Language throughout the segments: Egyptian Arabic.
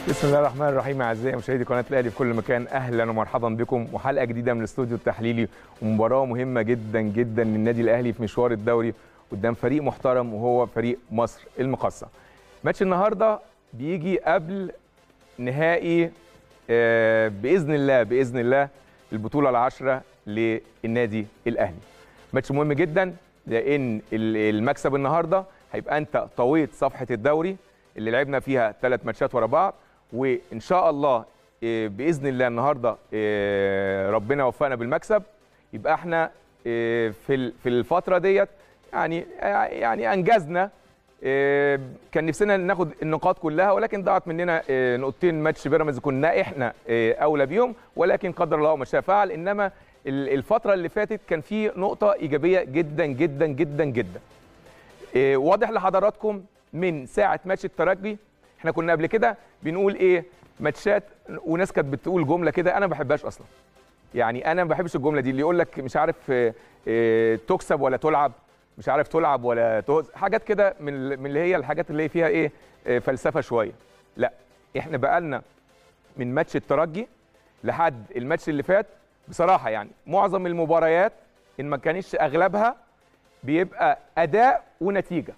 بسم الله الرحمن الرحيم اعزائي مشاهدي قناه الاهلي في كل مكان اهلا ومرحبا بكم وحلقه جديده من الاستوديو التحليلي ومباراه مهمه جدا جدا للنادي الاهلي في مشوار الدوري قدام فريق محترم وهو فريق مصر المقصه. ماتش النهارده بيجي قبل نهائي آه، باذن الله باذن الله البطوله العاشره للنادي الاهلي. ماتش مهم جدا لان ال- المكسب النهارده هيبقى انت طويت صفحه الدوري اللي لعبنا فيها ثلاث ماتشات ورا بعض وان شاء الله آه، باذن الله النهارده آه، ربنا وفقنا بالمكسب يبقى احنا آه، في ال- في الفتره ديت يعني يعني انجزنا آه، كان نفسنا ناخد النقاط كلها ولكن ضاعت مننا آه، نقطتين ماتش بيراميدز كنا احنا آه، اولى بيهم ولكن قدر الله ما شاء فعل انما ال- الفتره اللي فاتت كان في نقطه ايجابيه جدا جدا جدا جدا إيه، واضح لحضراتكم من ساعه ماتش الترجي احنا كنا قبل كده بنقول ايه ماتشات وناس كانت بتقول جمله كده انا ما بحبهاش اصلا يعني انا ما بحبش الجمله دي اللي يقول لك مش عارف إيه، إيه، تكسب ولا تلعب مش عارف تلعب ولا تهز حاجات كده من ال- من اللي هي الحاجات اللي فيها ايه إيه، فلسفه شويه لا احنا بقالنا من ماتش الترجي لحد الماتش اللي فات بصراحه يعني معظم المباريات ان ما كانتش اغلبها بيبقى اداء ونتيجه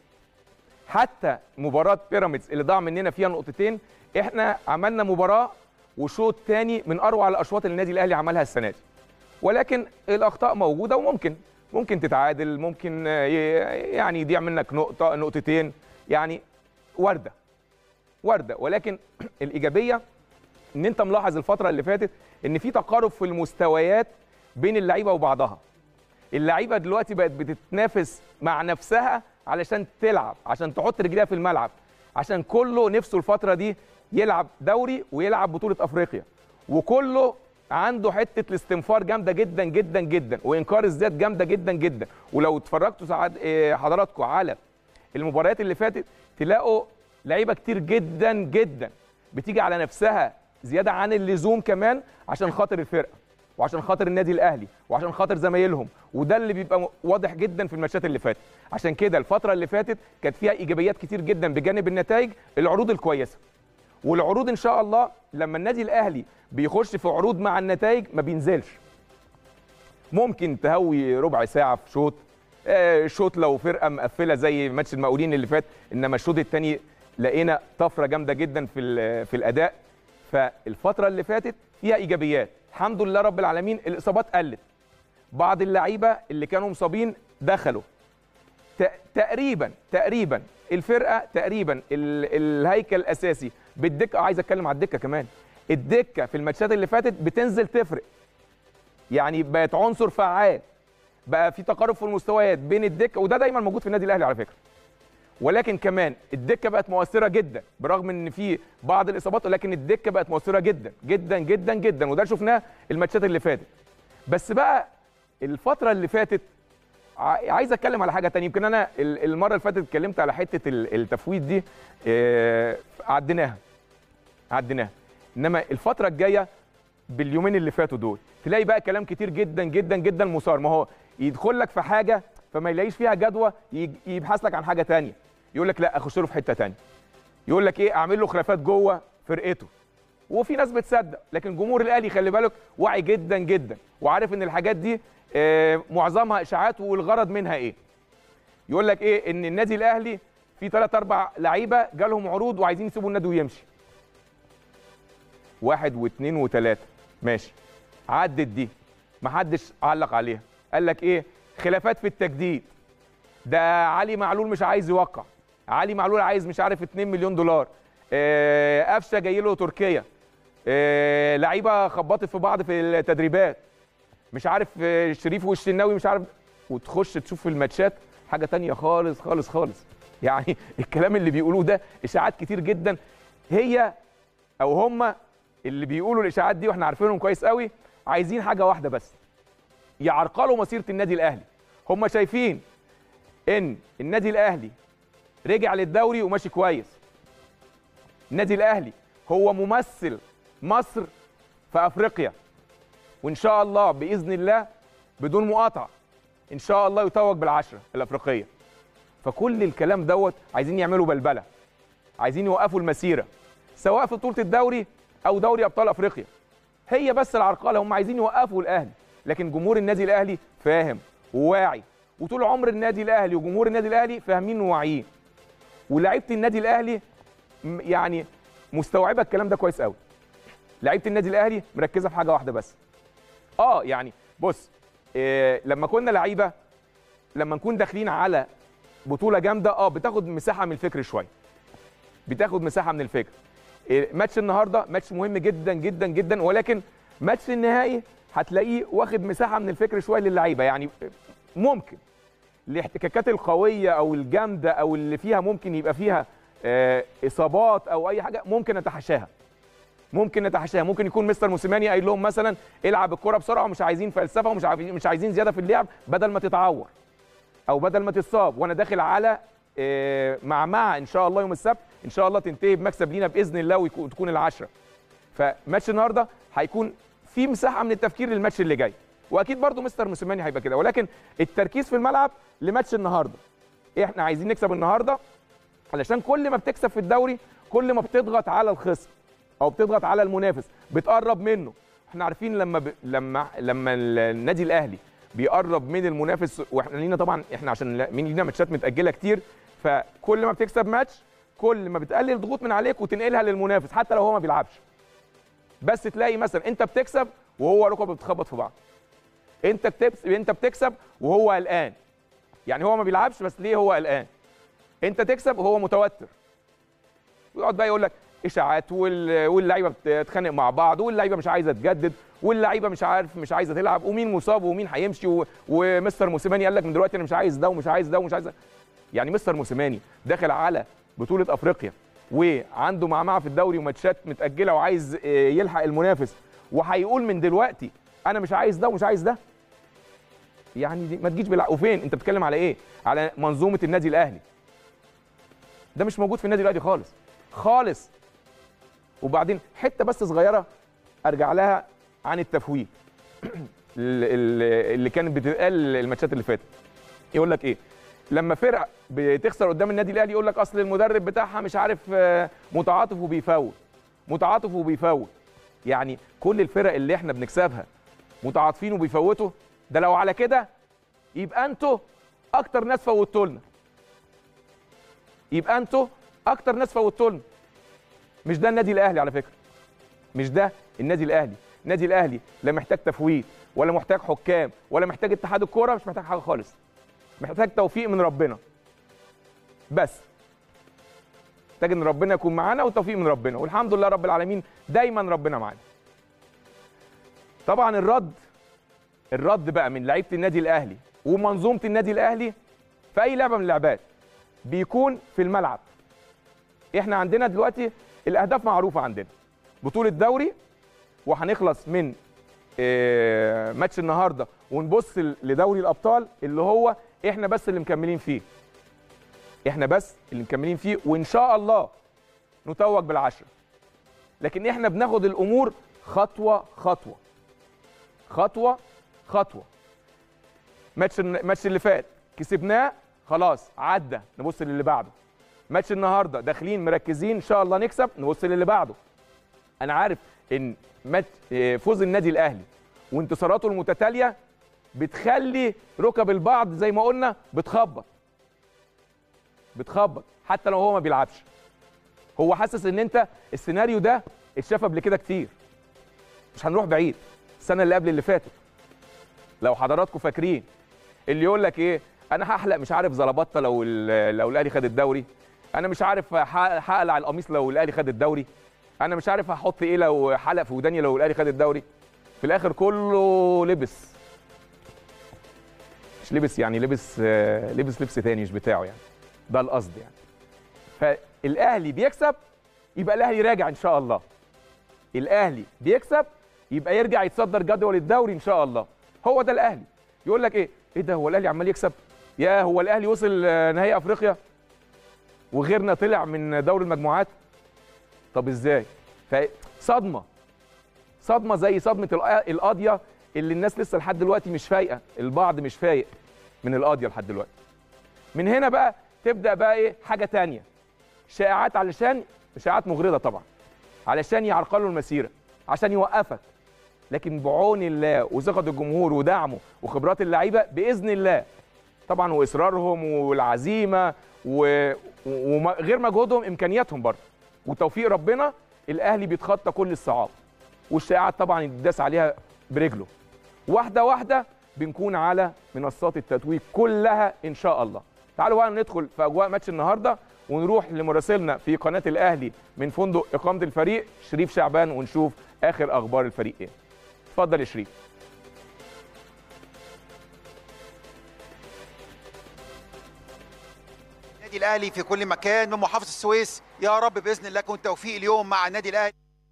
حتى مباراه بيراميدز اللي ضاع مننا فيها نقطتين احنا عملنا مباراه وشوط تاني من اروع الاشواط اللي النادي الاهلي عملها السنه دي ولكن الاخطاء موجوده وممكن ممكن تتعادل ممكن آه، ي- يعني يضيع منك نقطه نقطتين يعني وارده وارده ولكن الايجابيه ان انت ملاحظ الفتره اللي فاتت ان في تقارب في المستويات بين اللعيبه وبعضها اللعيبه دلوقتي بقت بتتنافس مع نفسها علشان تلعب عشان تحط رجليها في الملعب عشان كله نفسه الفتره دي يلعب دوري ويلعب بطوله افريقيا وكله عنده حته الاستنفار جامده جدا جدا جدا وانكار الذات جامده جدا جدا ولو اتفرجتوا ساعات إيه، حضراتكم على المباريات اللي فاتت تلاقوا لعيبه كتير جدا جدا بتيجي على نفسها زياده عن اللزوم كمان عشان خاطر الفرقه وعشان خاطر النادي الاهلي وعشان خاطر زمايلهم وده اللي بيبقى م- واضح جدا في الماتشات اللي فاتت عشان كده الفتره اللي فاتت كانت فيها ايجابيات كتير جدا بجانب النتائج العروض الكويسه والعروض ان شاء الله لما النادي الاهلي بيخش في عروض مع النتائج ما بينزلش ممكن تهوي ربع ساعه في شوط آه، شوط لو فرقه مقفله زي ماتش المقاولين اللي فات انما الشوط الثاني لقينا طفره جامده جدا في ال- في الاداء فالفتره اللي فاتت فيها ايجابيات الحمد لله رب العالمين الاصابات قلت بعض اللعيبه اللي كانوا مصابين دخلوا ت- تقريبا تقريبا الفرقه تقريبا ال- الهيكل الاساسي بالدكه عايز اتكلم على الدكه كمان الدكه في الماتشات اللي فاتت بتنزل تفرق يعني بقت عنصر فعال بقى في تقارب في المستويات بين الدكه وده دايما موجود في النادي الاهلي على فكره ولكن كمان الدكه بقت مؤثره جدا برغم ان في بعض الاصابات ولكن الدكه بقت مؤثره جدا جدا جدا جدا وده شفناه الماتشات اللي فاتت بس بقى الفتره اللي فاتت ع- عايز اتكلم على حاجه تانية يمكن انا ال- المره اللي فاتت اتكلمت على حته ال- التفويض دي آه، عديناها عديناها انما الفتره الجايه باليومين اللي فاتوا دول تلاقي بقى كلام كتير جدا جدا جدا مثار ما هو يدخل لك في حاجه فما يلاقيش فيها جدوى يج- يبحث لك عن حاجه تانية يقول لك لا اخش له في حته تانية يقول لك ايه اعمل له خلافات جوه فرقته وفي ناس بتصدق لكن جمهور الاهلي خلي بالك واعي جدا جدا وعارف ان الحاجات دي آه، معظمها اشاعات والغرض منها ايه يقول لك ايه ان النادي الاهلي في ثلاث اربع لعيبه جالهم عروض وعايزين يسيبوا النادي ويمشي واحد واثنين وثلاثه ماشي عدت دي محدش علق عليها قال لك ايه خلافات في التجديد ده علي معلول مش عايز يوقع علي معلول عايز مش عارف 2 مليون دولار آه، قفشه جاي له تركيا آه، لعيبه خبطت في بعض في التدريبات مش عارف آه، شريف والشناوي مش عارف وتخش تشوف في الماتشات حاجه تانية خالص خالص خالص يعني الكلام اللي بيقولوه ده اشاعات كتير جدا هي او هم اللي بيقولوا الاشاعات دي واحنا عارفينهم كويس قوي عايزين حاجه واحده بس يعرقلوا مسيره النادي الاهلي هم شايفين ان النادي الاهلي رجع للدوري وماشي كويس النادي الاهلي هو ممثل مصر في افريقيا وان شاء الله باذن الله بدون مقاطعه ان شاء الله يتوج بالعشره الافريقيه فكل الكلام دوت عايزين يعملوا بلبله عايزين يوقفوا المسيره سواء في بطوله الدوري او دوري ابطال افريقيا هي بس العرقله هم عايزين يوقفوا الاهلي لكن جمهور النادي الاهلي فاهم وواعي وطول عمر النادي الاهلي وجمهور النادي الاهلي فاهمين وواعيين ولاعيبه النادي الاهلي م- يعني مستوعبه الكلام ده كويس قوي لعيبه النادي الاهلي مركزه في حاجه واحده بس اه يعني بص إيه لما كنا لعيبه لما نكون داخلين على بطوله جامده اه بتاخد مساحه من الفكر شويه بتاخد مساحه من الفكر إيه ماتش النهارده ماتش مهم جدا جدا جدا ولكن ماتش النهائي هتلاقيه واخد مساحه من الفكر شويه للعيبه يعني ممكن الاحتكاكات القويه او الجامده او اللي فيها ممكن يبقى فيها آه، اصابات او اي حاجه ممكن نتحاشاها ممكن نتحاشاها ممكن يكون مستر موسيماني قايل لهم مثلا العب الكره بسرعه ومش عايزين فلسفه ومش عايزين مش عايزين زياده في اللعب بدل ما تتعور او بدل ما تتصاب وانا داخل على آه، معمعه ان شاء الله يوم السبت ان شاء الله تنتهي بمكسب لينا باذن الله وتكون العشره فماتش النهارده هيكون في مساحه من التفكير للماتش اللي جاي واكيد برضو مستر موسيماني هيبقى كده ولكن التركيز في الملعب لماتش النهارده احنا عايزين نكسب النهارده علشان كل ما بتكسب في الدوري كل ما بتضغط على الخصم او بتضغط على المنافس بتقرب منه احنا عارفين لما ب... لما لما النادي الاهلي بيقرب من المنافس واحنا لينا طبعا احنا عشان لا- مين لينا ماتشات متاجله كتير فكل ما بتكسب ماتش كل ما بتقلل ضغوط من عليك وتنقلها للمنافس حتى لو هو ما بيلعبش بس تلاقي مثلا انت بتكسب وهو ركبه بتخبط في بعض انت بتكسب انت بتكسب وهو قلقان يعني هو ما بيلعبش بس ليه هو قلقان انت تكسب وهو متوتر ويقعد بقى يقول لك اشاعات وال- واللعيبه بتتخانق مع بعض واللعيبه مش عايزه تجدد واللعيبه مش عارف مش عايزه تلعب ومين مصاب ومين هيمشي و- ومستر موسيماني قال لك من دلوقتي انا مش عايز ده ومش عايز ده ومش عايز ده يعني مستر موسيماني داخل على بطوله افريقيا وعنده معمعه في الدوري وماتشات متاجله وعايز آه، يلحق المنافس وهيقول من دلوقتي انا مش عايز ده ومش عايز ده يعني دي ما تجيش بالع... وفين انت بتتكلم على ايه على منظومه النادي الاهلي ده مش موجود في النادي الاهلي خالص خالص وبعدين حته بس صغيره ارجع لها عن التفويت ال- ال- اللي كانت بتتقال الماتشات اللي فاتت يقول لك ايه لما فرق بتخسر قدام النادي الاهلي يقول لك اصل المدرب بتاعها مش عارف آه، متعاطف وبيفوت متعاطف وبيفوت يعني كل الفرق اللي احنا بنكسبها متعاطفين وبيفوتوا ده لو على كده يبقى انتوا اكتر ناس فوتوا لنا يبقى انتوا اكتر ناس فوتوا لنا مش ده النادي الاهلي على فكره مش ده النادي الاهلي النادي الاهلي لا محتاج تفويت ولا محتاج حكام ولا محتاج اتحاد الكوره مش محتاج حاجه خالص محتاج توفيق من ربنا بس محتاج ان ربنا يكون معانا وتوفيق من ربنا والحمد لله رب العالمين دايما ربنا معانا طبعا الرد الرد بقى من لعيبه النادي الاهلي ومنظومه النادي الاهلي في اي لعبه من اللعبات بيكون في الملعب احنا عندنا دلوقتي الاهداف معروفه عندنا بطوله دوري وهنخلص من آه، ماتش النهارده ونبص ل- لدوري الابطال اللي هو احنا بس اللي مكملين فيه احنا بس اللي مكملين فيه وان شاء الله نتوج بالعشره لكن احنا بناخد الامور خطوه خطوه خطوه خطوه ماتش الماتش اللي فات كسبناه خلاص عدى نبص للي بعده ماتش النهارده داخلين مركزين ان شاء الله نكسب نبص للي بعده انا عارف ان مات آه، فوز النادي الاهلي وانتصاراته المتتاليه بتخلي ركب البعض زي ما قلنا بتخبط بتخبط حتى لو هو ما بيلعبش هو حاسس ان انت السيناريو ده اتشاف قبل كده كتير مش هنروح بعيد السنه اللي قبل اللي فاتت لو حضراتكم فاكرين اللي يقول لك ايه انا هحلق مش عارف زلبطه لو ال- لو الاهلي خد الدوري انا مش عارف هح- هقلع القميص لو الاهلي خد الدوري انا مش عارف هحط ايه لو حلق في وداني لو الاهلي خد الدوري في الاخر كله لبس مش لبس يعني لبس آه، لبس لبس تاني مش بتاعه يعني ده القصد يعني فالاهلي بيكسب يبقى الاهلي راجع ان شاء الله الاهلي بيكسب يبقى يرجع يتصدر جدول الدوري ان شاء الله هو ده الاهلي يقول لك ايه ايه ده هو الاهلي عمال يكسب يا هو الاهلي وصل آه، نهائي افريقيا وغيرنا طلع من دوري المجموعات طب ازاي فصدمه صدمه زي صدمه الق- القاضيه اللي الناس لسه لحد دلوقتي مش فايقه البعض مش فايق من القاضيه لحد دلوقتي من هنا بقى تبدا بقى ايه حاجه تانية شائعات علشان شائعات مغرضه طبعا علشان يعرقلوا المسيره عشان يوقفك لكن بعون الله وثقه الجمهور ودعمه وخبرات اللعيبه باذن الله طبعا واصرارهم والعزيمه وغير مجهودهم امكانياتهم برضه وتوفيق ربنا الاهلي بيتخطى كل الصعاب والشائعات طبعا يداس عليها برجله واحده واحده بنكون على منصات التتويج كلها ان شاء الله تعالوا بقى ندخل في اجواء ماتش النهارده ونروح لمراسلنا في قناه الاهلي من فندق اقامه الفريق شريف شعبان ونشوف اخر اخبار الفريق ايه اتفضل يا شريف النادي الاهلي في كل مكان من محافظه السويس يا رب باذن الله يكون توفيق اليوم مع النادي الاهلي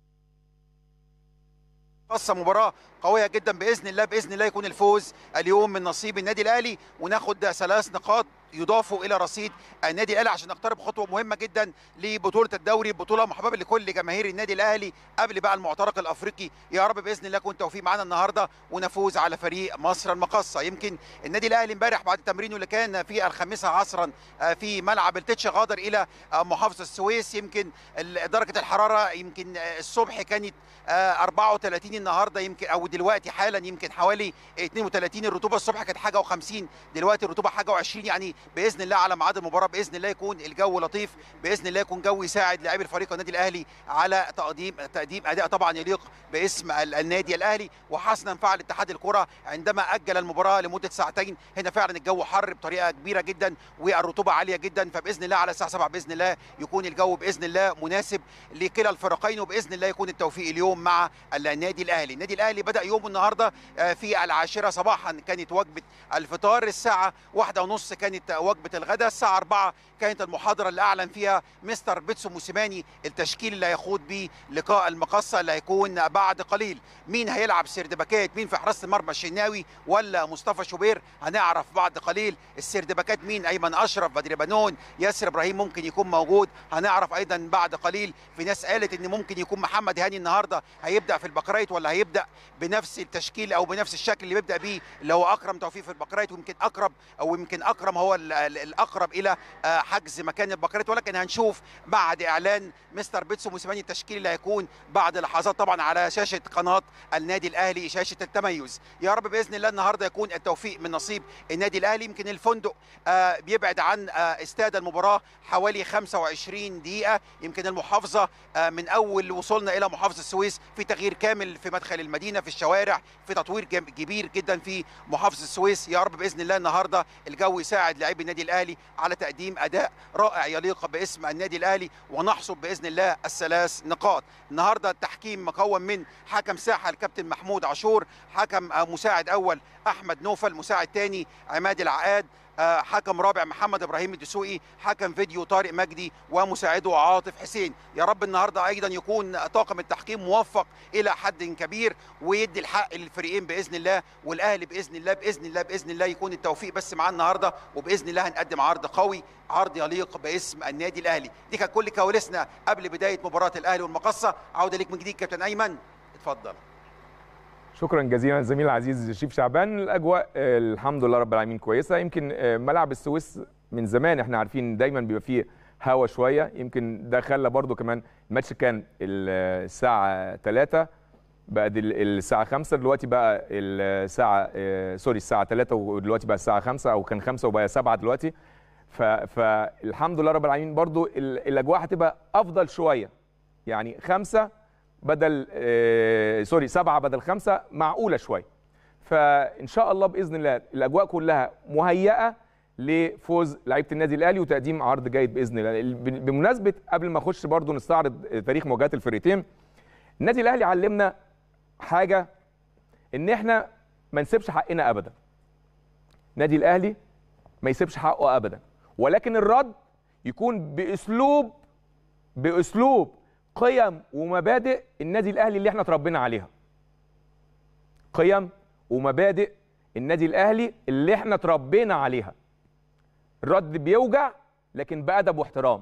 قصه مباراه قويه جدا باذن الله باذن الله يكون الفوز اليوم من نصيب النادي الاهلي وناخد ثلاث نقاط يضافوا الى رصيد النادي الاهلي عشان نقترب خطوه مهمه جدا لبطوله الدوري بطوله محببه لكل جماهير النادي الاهلي قبل بقى المعترك الافريقي يا رب باذن الله يكون توفيق معانا النهارده ونفوز على فريق مصر المقصه يمكن النادي الاهلي امبارح بعد تمرينه اللي كان في الخامسه عصرا في ملعب التتش غادر الى محافظه السويس يمكن درجه الحراره يمكن الصبح كانت 34 النهارده يمكن او دلوقتي حالا يمكن حوالي 32 الرطوبه الصبح كانت حاجه و50 دلوقتي الرطوبه حاجه و20 يعني باذن الله على ميعاد المباراه باذن الله يكون الجو لطيف باذن الله يكون جو يساعد لاعبي الفريق النادي الاهلي على تقديم تقديم اداء طبعا يليق باسم النادي الاهلي وحسنا فعل اتحاد الكره عندما اجل المباراه لمده ساعتين هنا فعلا الجو حر بطريقه كبيره جدا والرطوبه عاليه جدا فباذن الله على الساعه 7 باذن الله يكون الجو باذن الله مناسب لكلا الفريقين وباذن الله يكون التوفيق اليوم مع النادي الاهلي النادي الاهلي بدا يوم النهارده في العاشره صباحا كانت وجبه الفطار الساعه واحدة ونص كانت وجبه الغداء الساعه 4 كانت المحاضره اللي اعلن فيها مستر بيتسو موسيماني التشكيل اللي هيخوض بيه لقاء المقصه اللي هيكون بعد قليل مين هيلعب سردباكات مين في حراسه المرمى الشناوي ولا مصطفى شوبير هنعرف بعد قليل السردباكات مين ايمن اشرف بدر بنون ياسر ابراهيم ممكن يكون موجود هنعرف ايضا بعد قليل في ناس قالت ان ممكن يكون محمد هاني النهارده هيبدا في البقرايت ولا هيبدا بنفس التشكيل او بنفس الشكل اللي بيبدا بيه اللي هو اكرم توفيق في البقرايت ويمكن اقرب او يمكن اكرم هو الاقرب الى حجز مكان البقرات ولكن هنشوف بعد اعلان مستر بيتسو موسيماني التشكيل اللي هيكون بعد لحظات طبعا على شاشه قناه النادي الاهلي شاشه التميز يا رب باذن الله النهارده يكون التوفيق من نصيب النادي الاهلي يمكن الفندق آه بيبعد عن آه استاد المباراه حوالي 25 دقيقه يمكن المحافظه آه من اول وصولنا الى محافظه السويس في تغيير كامل في مدخل المدينه في الشوارع في تطوير كبير جدا في محافظه السويس يا رب باذن الله النهارده الجو يساعد لاعبي النادي الاهلي على تقديم اداء رائع يليق باسم النادي الاهلي ونحصد باذن الله الثلاث نقاط النهارده التحكيم مكون من حكم ساحه الكابتن محمود عاشور حكم مساعد اول احمد نوفل مساعد ثاني عماد العقاد حكم رابع محمد ابراهيم الدسوقي حكم فيديو طارق مجدي ومساعده عاطف حسين يا رب النهارده ايضا يكون طاقم التحكيم موفق الى حد كبير ويدي الحق للفريقين باذن الله والاهلي باذن الله باذن الله باذن الله يكون التوفيق بس معاه النهارده وباذن الله هنقدم عرض قوي عرض يليق باسم النادي الاهلي دي كانت كل كواليسنا قبل بدايه مباراه الاهلي والمقصه عوده ليك من جديد كابتن ايمن اتفضل شكرا جزيلا الزميل العزيز شريف شعبان الاجواء الحمد لله رب العالمين كويسه يمكن ملعب السويس من زمان احنا عارفين دايما بيبقى فيه هوا شويه يمكن ده خلى برده كمان الماتش كان الساعه 3 بقى الساعه 5 دلوقتي بقى الساعه سوري الساعه 3 ودلوقتي بقى الساعه 5 او كان 5 وبقى 7 دلوقتي فالحمد لله رب العالمين برده الاجواء هتبقى افضل شويه يعني 5 بدل آه سوري سبعة بدل خمسة معقولة شوية فإن شاء الله بإذن الله الأجواء كلها مهيئة لفوز لعيبة النادي الأهلي وتقديم عرض جيد بإذن الله بمناسبة قبل ما أخش برضو نستعرض تاريخ مواجهات الفريقين النادي الأهلي علمنا حاجة إن إحنا ما نسيبش حقنا أبدا النادي الأهلي ما يسيبش حقه أبدا ولكن الرد يكون بأسلوب بأسلوب قيم ومبادئ النادي الاهلي اللي احنا اتربينا عليها قيم ومبادئ النادي الاهلي اللي احنا اتربينا عليها الرد بيوجع لكن بادب واحترام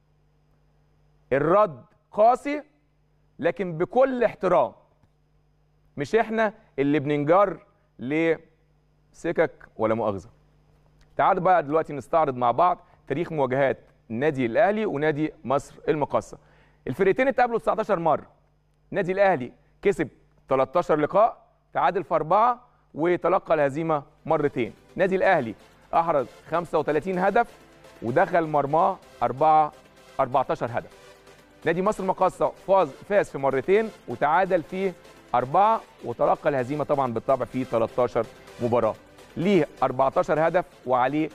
الرد قاسي لكن بكل احترام مش احنا اللي بننجر لسكك ولا مؤاخذه تعالوا بقى دلوقتي نستعرض مع بعض تاريخ مواجهات النادي الاهلي ونادي مصر المقاصه الفرقتين اتقابلوا 19 مره النادي الاهلي كسب 13 لقاء تعادل في اربعه وتلقى الهزيمه مرتين النادي الاهلي احرز 35 هدف ودخل مرماه 4 14 هدف نادي مصر المقاصة فاز فاز في مرتين وتعادل في أربعة وتلقى الهزيمة طبعا بالطبع في 13 مباراة ليه 14 هدف وعليه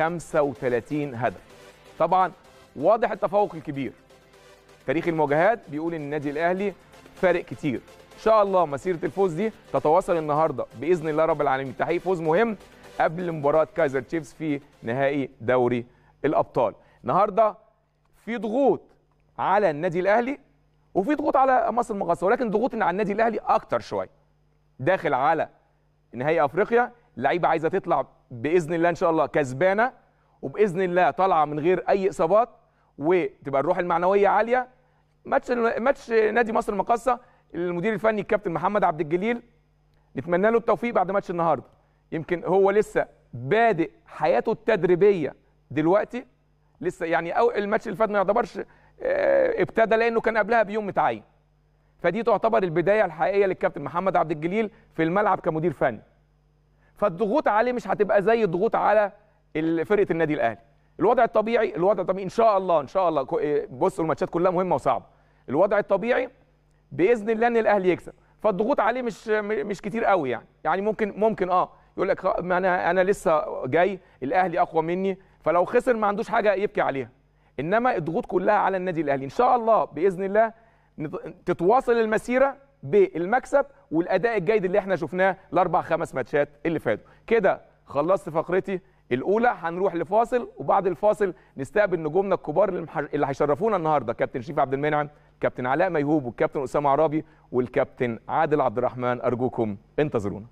35 هدف طبعا واضح التفوق الكبير تاريخ المواجهات بيقول ان النادي الاهلي فارق كتير ان شاء الله مسيره الفوز دي تتواصل النهارده باذن الله رب العالمين تحقيق فوز مهم قبل مباراه كايزر تشيفز في نهائي دوري الابطال النهارده في ضغوط على النادي الاهلي وفي ضغوط على مصر المقاصه ولكن ضغوط على النادي الاهلي اكتر شويه داخل على نهائي افريقيا اللعيبه عايزه تطلع باذن الله ان شاء الله كسبانه وباذن الله طالعه من غير اي اصابات وتبقى الروح المعنويه عاليه ماتش ماتش نادي مصر المقاصه المدير الفني الكابتن محمد عبد الجليل نتمنى له التوفيق بعد ماتش النهارده يمكن هو لسه بادئ حياته التدريبيه دلوقتي لسه يعني أو الماتش اللي فات ما يعتبرش آه، ابتدى لانه كان قبلها بيوم متعين فدي تعتبر البدايه الحقيقيه للكابتن محمد عبد الجليل في الملعب كمدير فني فالضغوط عليه مش هتبقى زي الضغوط على ال- فرقه النادي الاهلي الوضع الطبيعي الوضع الطبيعي ان شاء الله ان شاء الله كو- إيه، بصوا الماتشات كلها مهمه وصعبه الوضع الطبيعي باذن الله ان الاهلي يكسب فالضغوط عليه مش م- مش كتير قوي يعني يعني ممكن ممكن اه يقول لك خ- ما انا انا لسه جاي الاهلي اقوى مني فلو خسر ما عندوش حاجه يبكي عليها انما الضغوط كلها على النادي الاهلي ان شاء الله باذن الله نت- تتواصل المسيره بالمكسب والاداء الجيد اللي احنا شفناه الاربع خمس ماتشات اللي فاتوا كده خلصت فقرتي الاولى هنروح لفاصل وبعد الفاصل نستقبل نجومنا الكبار اللي مح- اللي هيشرفونا النهارده كابتن شريف عبد المنعم كابتن علاء ميهوب والكابتن اسامه عرابي والكابتن عادل عبد الرحمن ارجوكم انتظرونا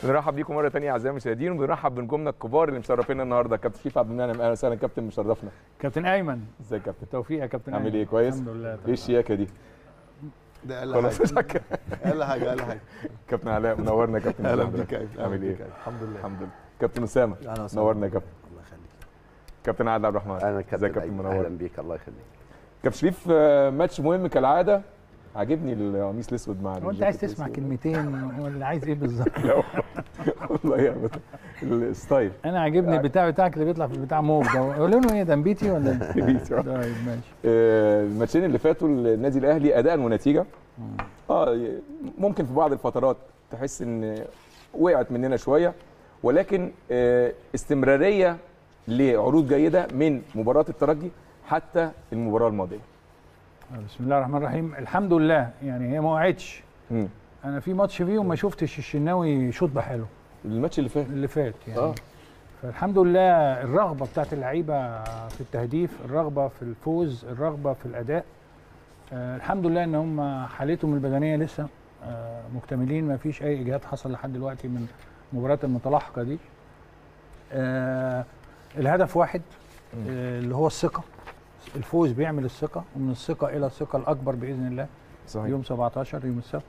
بنرحب بيكم مره ثانيه اعزائي المشاهدين وبنرحب بنجومنا الكبار اللي مشرفينا النهارده كابتن شريف عبد المنعم اهلا وسهلا كابتن مشرفنا كابتن ايمن ازيك يا كابتن توفيق يا كابتن عامل أيمن. ايه كويس الحمد لله ايه تمام. الشياكه دي ده اقل خلاص حاجه شكرا. اقل حاجه اقل حاجه كابتن علاء منورنا يا كابتن اهلا مشرفنا. بيك يا أيمن. عامل أهلا ايه بيك يا أيمن. الحمد لله الحمد لله كابتن اسامه اهلا وسهلا نورنا يا كابتن الله يخليك كابتن عادل عبد الرحمن اهلا ازيك كابتن يا كابتن أيمن. منور اهلا بيك الله يخليك كابتن شريف آه، ماتش مهم كالعاده عاجبني القميص الاسود مع هو انت عايز الجاكيت تسمع الأسود. كلمتين ولا عايز ايه بالظبط لا، والله يا بت- الستايل انا عاجبني البتاع بتاعك اللي بيطلع في البتاع موف ده هو لونه ايه ده نبيتي ولا نبيتي، آه. طيب ماشي آه، الماتشين اللي فاتوا النادي الاهلي اداء ونتيجه اه ممكن في بعض الفترات تحس ان وقعت مننا شويه ولكن آه، استمراريه لعروض جيده من مباراه الترجي حتى المباراه الماضيه بسم الله الرحمن الرحيم الحمد لله يعني هي ما وقعتش مم. انا في ماتش فيهم ما شفتش الشناوي شوط بحلو الماتش اللي فات اللي فات يعني اه فالحمد لله الرغبه بتاعت اللعيبه في التهديف الرغبه في الفوز الرغبه في الاداء آه الحمد لله ان هم حالتهم البدنيه لسه آه مكتملين ما فيش اي اجهاد حصل لحد دلوقتي من المباريات المتلاحقه دي آه الهدف واحد آه اللي هو الثقه الفوز بيعمل الثقه ومن الثقه الى الثقه الاكبر باذن الله صحيح يوم 17 يوم السبت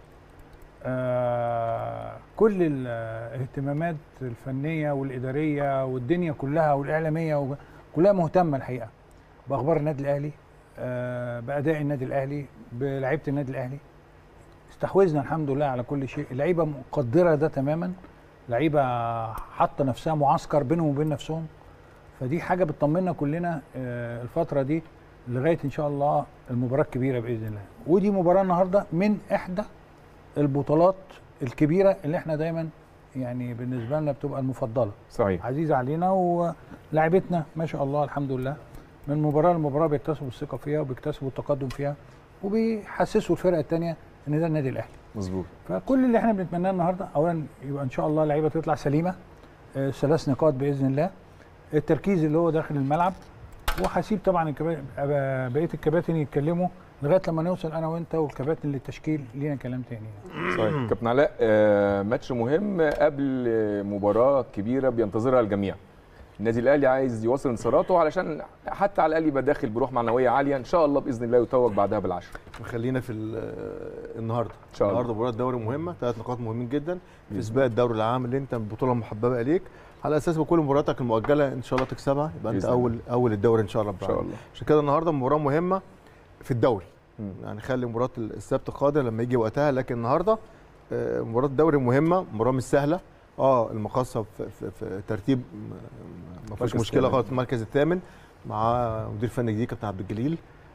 آه كل الاهتمامات الفنيه والاداريه والدنيا كلها والاعلاميه و- كلها مهتمه الحقيقه باخبار النادي الاهلي آه باداء النادي الاهلي بلعيبه النادي الاهلي استحوذنا الحمد لله على كل شيء اللعيبه مقدره ده تماما لعيبه حاطه نفسها معسكر بينهم وبين نفسهم فدي حاجه بتطمنا كلنا آه الفتره دي لغايه ان شاء الله المباراه الكبيره باذن الله ودي مباراه النهارده من احدى البطولات الكبيره اللي احنا دايما يعني بالنسبه لنا بتبقى المفضله صحيح عزيزه علينا ولاعيبتنا ما شاء الله الحمد لله من مباراه لمباراه بيكتسبوا الثقه فيها وبيكتسبوا التقدم فيها وبيحسسوا الفرقه الثانيه ان ده النادي الاهلي مظبوط فكل اللي احنا بنتمناه النهارده اولا يبقى ان شاء الله اللعيبه تطلع سليمه آه، ثلاث نقاط باذن الله التركيز اللي هو داخل الملعب وهسيب طبعا الكبا- أبقى- بقيه الكباتن يتكلموا لغايه لما نوصل انا وانت والكباتن للتشكيل لينا كلام تاني يعني. صحيح كابتن علاء آه، ماتش مهم قبل آه، مباراه كبيره بينتظرها الجميع النادي الاهلي عايز يواصل انتصاراته علشان حتى على الاقل يبقى داخل بروح معنويه عاليه ان شاء الله باذن الله يتوج بعدها بالعشر خلينا في ال- النهارده إن شاء الله. النهارده مباراه دوري مهمه ثلاث نقاط مهمين جدا في سباق الدوري العام اللي انت البطوله محببه اليك على اساس بكل مبارياتك المؤجله ان شاء الله تكسبها يبقى انت بإذن الله. اول اول الدوري ان شاء الله ان شاء الله عشان كده النهارده مباراه مهمه في الدوري مم. يعني خلي مباراه السبت القادم لما يجي وقتها لكن النهارده آه، مباراه الدوري مهمه مباراه مش سهله اه المقصه في, في, في ترتيب م- ما فيش مركز مشكله ثامن. خالص المركز الثامن مع مدير فني جديد كابتن عبد الجليل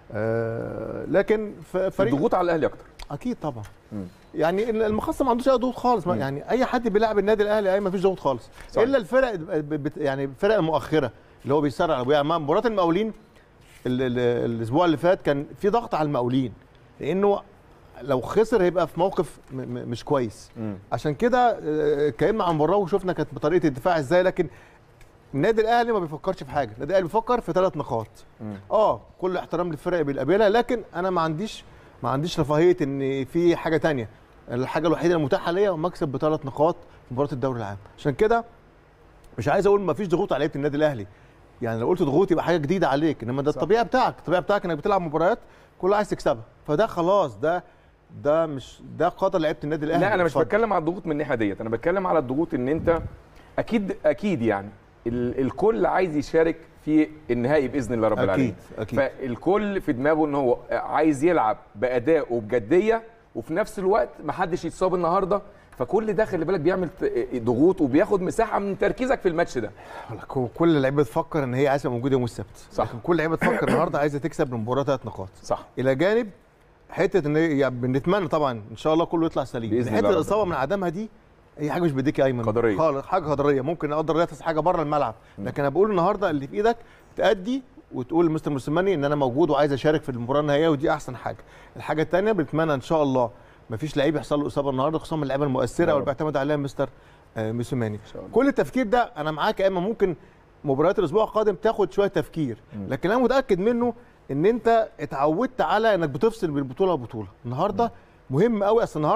آه لكن ف- فريق الضغوط على الاهلي اكتر اكيد طبعا مم. يعني ال- المخصص ما عندوش اي ضغوط خالص ما مم. يعني اي حد بيلعب النادي الاهلي اي ما فيش ضغوط خالص صحيح. الا الفرق ب- ب- يعني الفرق المؤخره اللي هو بيسرع يعني مباراه المقاولين ال- ال- الاسبوع اللي فات كان في ضغط على المقاولين لانه لو خسر هيبقى في موقف م- م- مش كويس مم. عشان كده آه، اتكلمنا عن المباراه وشفنا كانت بطريقه الدفاع ازاي لكن النادي الاهلي ما بيفكرش في حاجه النادي الاهلي بيفكر في ثلاث نقاط مم. اه كل احترام للفرق اللي بيقابلها لكن انا ما عنديش ما عنديش رفاهيه ان في حاجه تانية الحاجه الوحيده المتاحه ليا هو مكسب بثلاث نقاط في مباراه الدوري العام عشان كده مش عايز اقول ما فيش ضغوط على لعيبه النادي الاهلي يعني لو قلت ضغوط يبقى حاجه جديده عليك انما ده صح. الطبيعي بتاعك الطبيعي بتاعك انك بتلعب مباريات كل عايز تكسبها فده خلاص ده ده مش ده قدر لعيبه النادي الاهلي لا انا مش اتفضل. بتكلم على الضغوط من الناحيه ديت انا بتكلم على الضغوط ان انت اكيد اكيد يعني ال الكل عايز يشارك في النهائي باذن الله رب العالمين اكيد اكيد فالكل في دماغه ان هو عايز يلعب باداء وبجديه وفي نفس الوقت ما حدش يتصاب النهارده فكل ده خلي بالك بيعمل ت- ضغوط وبياخد مساحه من تركيزك في الماتش ده هو كل اللعيبه بتفكر ان هي عايزه تبقى موجوده يوم السبت صح. لكن كل لعيبه تفكر النهارده عايزه تكسب المباراه ثلاث نقاط صح الى جانب حته ان هي- يعني بنتمنى طبعا ان شاء الله كله يطلع سليم بإذن حته الله رب الاصابه من عدمها دي هي حاجه مش بايديك يا ايمن قدرية. خالص حاجه قدريه ممكن اقدر الله يحصل حاجه بره الملعب لكن انا بقول النهارده اللي في ايدك تأدي وتقول لمستر موسيماني ان انا موجود وعايز اشارك في المباراه النهائيه ودي احسن حاجه الحاجه الثانيه بنتمنى ان شاء الله مفيش لعيب يحصل له اصابه النهارده خصوصا من اللعيبه يا المؤثره رب. واللي بيعتمد عليها مستر آه، موسيماني شاء الله. كل التفكير ده انا معاك يا اما ممكن مباريات الاسبوع القادم تاخد شويه تفكير مم. لكن انا متاكد منه ان انت اتعودت على انك بتفصل بين بطوله وبطوله النهارده مهم قوي اصل النهارده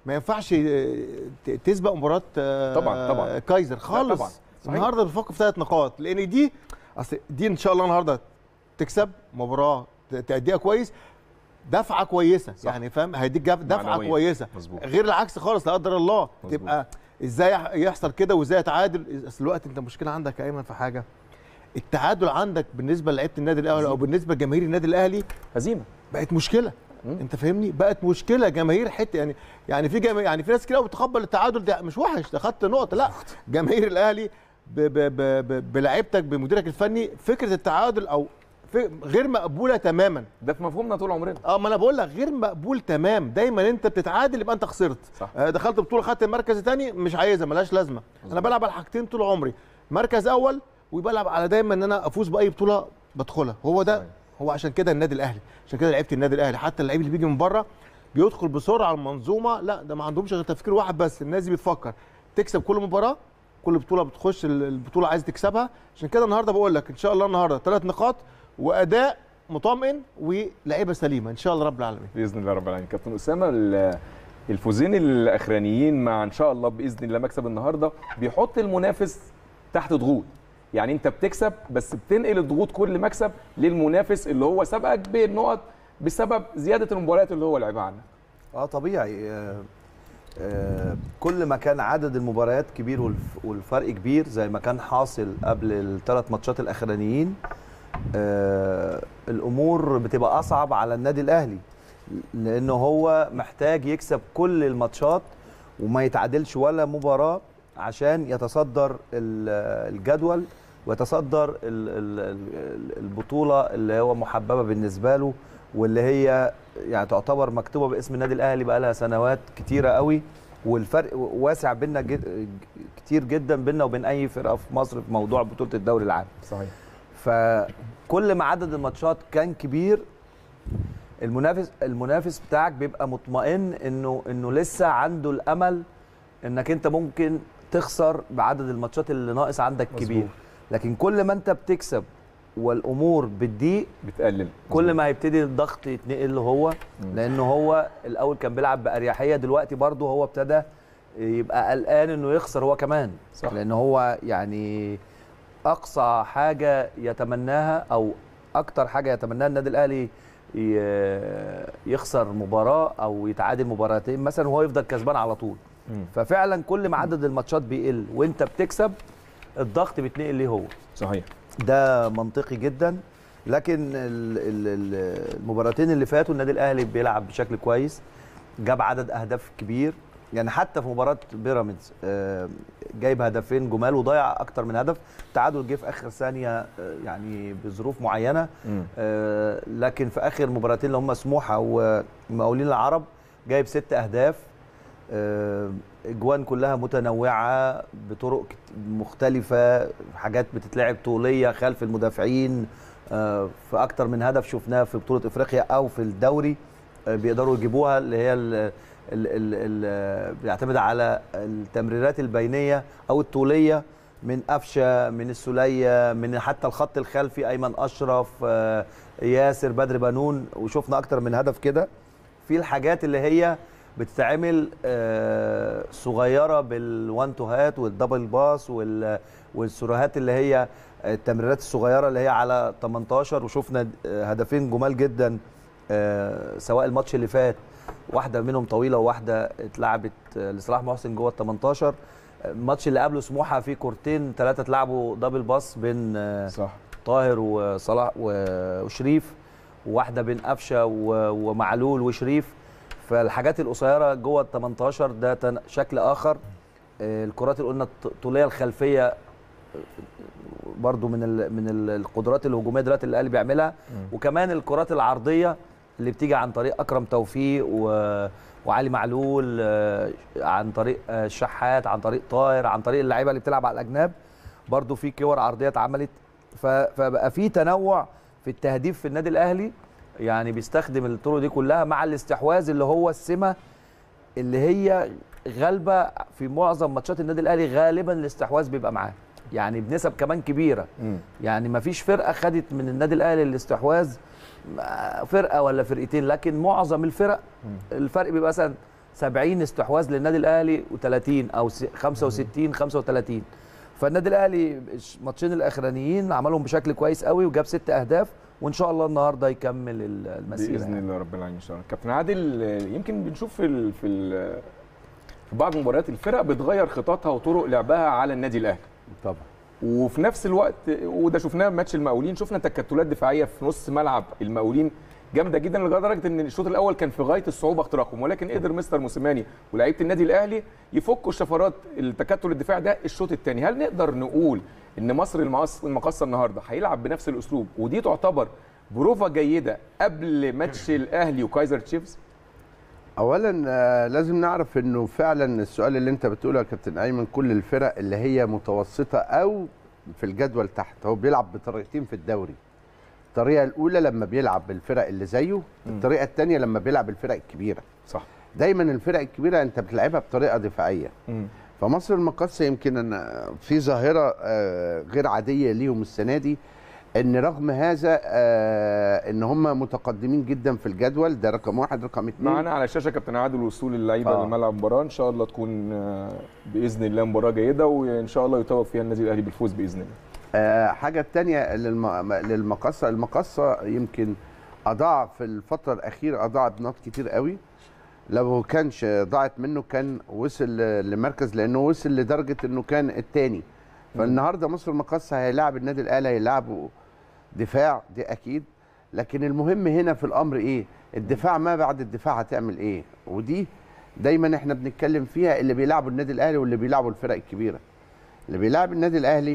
ما ينفعش آه، ت- تسبق مباراه آه، طبعاً، طبعاً. كايزر خالص طبعاً. صحيح. النهارده بنفكر في ثلاث نقاط لان دي اصل دي ان شاء الله النهارده تكسب مباراه ت- تأديها كويس دفعه كويسه صح. يعني فاهم هيديك جف- دفعه معنوية. كويسه مظبوط. غير العكس خالص لا قدر الله مظبوط. تبقى ازاي يح- يحصل كده وازاي اتعادل اصل الوقت انت مشكله عندك يا ايمن في حاجه التعادل عندك بالنسبه لعيبه النادي الاهلي او بالنسبه لجماهير النادي الاهلي هزيمه بقت مشكله مم. انت فاهمني بقت مشكله جماهير حته يعني يعني في جماهير يعني في ناس كتير قوي بتقبل التعادل ده مش وحش ده خدت نقطه لا جماهير الاهلي ب- ب- ب- ب- بلعيبتك بمديرك الفني فكره التعادل او في غير مقبوله تماما ده في مفهومنا طول عمرنا اه ما انا بقول لك غير مقبول تمام دايما انت بتتعادل يبقى انت خسرت صح. آه دخلت بطوله خدت المركز الثاني مش عايزها ملهاش لازمه انا بلعب على حاجتين طول عمري مركز اول وبلعب على دايما ان انا افوز باي بطوله بدخلها هو ده صحيح. هو عشان كده النادي الاهلي عشان كده لعيبه النادي الاهلي حتى اللعيب اللي بيجي من بره بيدخل بسرعه المنظومه لا ده ما عندهمش غير تفكير واحد بس الناس دي بتفكر تكسب كل مباراه كل بطوله بتخش ال- البطوله عايز تكسبها عشان كده النهارده بقول لك ان شاء الله النهارده ثلاث نقاط واداء مطمئن ولعيبه سليمه ان شاء الله رب العالمين باذن الله رب العالمين كابتن اسامه ال- الفوزين الاخرانيين مع ان شاء الله باذن الله مكسب النهارده بيحط المنافس تحت ضغوط يعني انت بتكسب بس بتنقل الضغوط كل مكسب للمنافس اللي هو سبقك بالنقط بسبب زياده المباريات اللي هو لعبها عنها اه طبيعي آه، آه، كل ما كان عدد المباريات كبير والف- والفرق كبير زي ما كان حاصل قبل الثلاث ماتشات الاخرانيين آه، الامور بتبقى اصعب على النادي الاهلي لانه هو محتاج يكسب كل الماتشات وما يتعادلش ولا مباراه عشان يتصدر ال- الجدول ويتصدر ال- ال- ال- البطوله اللي هو محببه بالنسبه له واللي هي يعني تعتبر مكتوبه باسم النادي الاهلي بقى لها سنوات كتيره قوي والفرق واسع بينا جد كتير جدا بينا وبين اي فرقه في مصر في موضوع بطوله الدوري العام صحيح فكل ما عدد الماتشات كان كبير المنافس المنافس بتاعك بيبقى مطمئن انه انه لسه عنده الامل انك انت ممكن تخسر بعدد الماتشات اللي ناقص عندك مظبوط. كبير لكن كل ما انت بتكسب والامور بتضيق بتقلل كل ما هيبتدي الضغط يتنقل له هو لانه هو الاول كان بيلعب باريحيه دلوقتي برضه هو ابتدى يبقى قلقان انه يخسر هو كمان صح. لان هو يعني اقصى حاجه يتمناها او اكتر حاجه يتمناها النادي الاهلي ي- يخسر مباراه او يتعادل مباراتين مثلا وهو يفضل كسبان على طول مم. ففعلا كل ما عدد الماتشات بيقل وانت بتكسب الضغط بيتنقل ليه هو صحيح ده منطقي جدا لكن ال- ال- ال- المباراتين اللي فاتوا النادي الاهلي بيلعب بشكل كويس جاب عدد اهداف كبير يعني حتى في مباراه بيراميدز آه، جايب هدفين جمال وضيع اكتر من هدف التعادل جه في اخر ثانيه آه، يعني بظروف معينه مم. آه، لكن في اخر مباراتين اللي هم سموحه ومقاولين العرب جايب ست اهداف آه، اجوان كلها متنوعه بطرق كت- مختلفه حاجات بتتلعب طوليه خلف المدافعين آه، في اكتر من هدف شفناه في بطوله افريقيا او في الدوري آه، بيقدروا يجيبوها اللي هي ال ال ال ال بيعتمد على التمريرات البينيه او الطوليه من قفشه من السوليه من حتى الخط الخلفي ايمن اشرف آه، ياسر بدر بنون وشفنا اكتر من هدف كده في الحاجات اللي هي بتتعمل آه، صغيره بالوان تو هات والدبل باس وال- والسيروهات اللي هي التمريرات الصغيره اللي هي على 18 وشفنا آه، هدفين جمال جدا آه، سواء الماتش اللي فات واحده منهم طويله وواحده اتلعبت آه، لصلاح محسن جوه ال 18 الماتش اللي قبله سموحه فيه كورتين ثلاثه اتلعبوا دبل باس بين آه، صح طاهر وصلاح و- وشريف وواحده بين قفشه و- ومعلول وشريف فالحاجات القصيره جوه ال 18 ده تن- شكل اخر آه، الكرات اللي قلنا الط- الطوليه الخلفيه آه، برضو من ال من ال- القدرات الهجوميه دلوقتي اللي الاهلي بيعملها وكمان الكرات العرضيه اللي بتيجي عن طريق اكرم توفيق و وعلي معلول آه، عن طريق آه، الشحات عن طريق طاهر عن طريق اللعيبه اللي بتلعب على الاجناب برضو في كور عرضيه اتعملت ف- فبقى في تنوع في التهديف في النادي الاهلي يعني بيستخدم الطرق دي كلها مع الاستحواذ اللي هو السمه اللي هي غالبه في معظم ماتشات النادي الاهلي غالبا الاستحواذ بيبقى معاه يعني بنسب كمان كبيره مم. يعني ما فيش فرقه خدت من النادي الاهلي الاستحواذ آه، فرقه ولا فرقتين لكن معظم الفرق الفرق بيبقى مثلا 70 استحواذ للنادي الاهلي و30 او س- 65 35 فالنادي الاهلي الش- الماتشين الاخرانيين عملهم بشكل كويس قوي وجاب ست اهداف وان شاء الله النهارده يكمل ال- المسيره باذن يعني. الله رب العالمين ان شاء الله كابتن عادل آه، يمكن بنشوف في ال في ال في بعض المباريات الفرق بتغير خططها وطرق لعبها على النادي الاهلي طبعا وفي نفس الوقت وده شفناه في ماتش المقاولين شفنا تكتلات دفاعيه في نص ملعب المقاولين جامده جدا لدرجه ان الشوط الاول كان في غايه الصعوبه اختراقهم ولكن قدر مستر موسيماني ولاعيبه النادي الاهلي يفكوا الشفرات التكتل الدفاعي ده الشوط الثاني هل نقدر نقول ان مصر المقص- المقصه النهارده هيلعب بنفس الاسلوب ودي تعتبر بروفا جيده قبل ماتش الاهلي وكايزر تشيفز اولا آه، لازم نعرف انه فعلا السؤال اللي انت بتقوله يا كابتن ايمن كل الفرق اللي هي متوسطه او في الجدول تحت هو بيلعب بطريقتين في الدوري الطريقه الاولى لما بيلعب بالفرق اللي زيه الطريقه الثانيه لما بيلعب بالفرق الكبيره صح دايما الفرق الكبيره انت بتلعبها بطريقه دفاعيه فمصر المقاصه يمكن أن في ظاهره آه، غير عاديه ليهم السنه دي ان رغم هذا آه، ان هم متقدمين جدا في الجدول ده رقم واحد رقم اثنين معانا على الشاشه كابتن عادل وصول اللعيبه آه. لملعب المباراه ان شاء الله تكون آه، باذن الله مباراه جيده وان شاء الله يتوج فيها النادي الاهلي بالفوز باذن الله آه، حاجة التانية للم... للمقصة المقصة يمكن أضاع في الفترة الأخيرة أضاع بنقط كتير قوي لو كانش ضاعت منه كان وصل لمركز لأنه وصل لدرجة أنه كان التاني فالنهاردة مصر المقصة هيلاعب النادي الأهلي هيلاعبه دفاع دي أكيد لكن المهم هنا في الأمر إيه الدفاع ما بعد الدفاع هتعمل إيه ودي دايما احنا بنتكلم فيها اللي بيلعبوا النادي الأهلي واللي بيلعبوا الفرق الكبيرة اللي بيلعب النادي الأهلي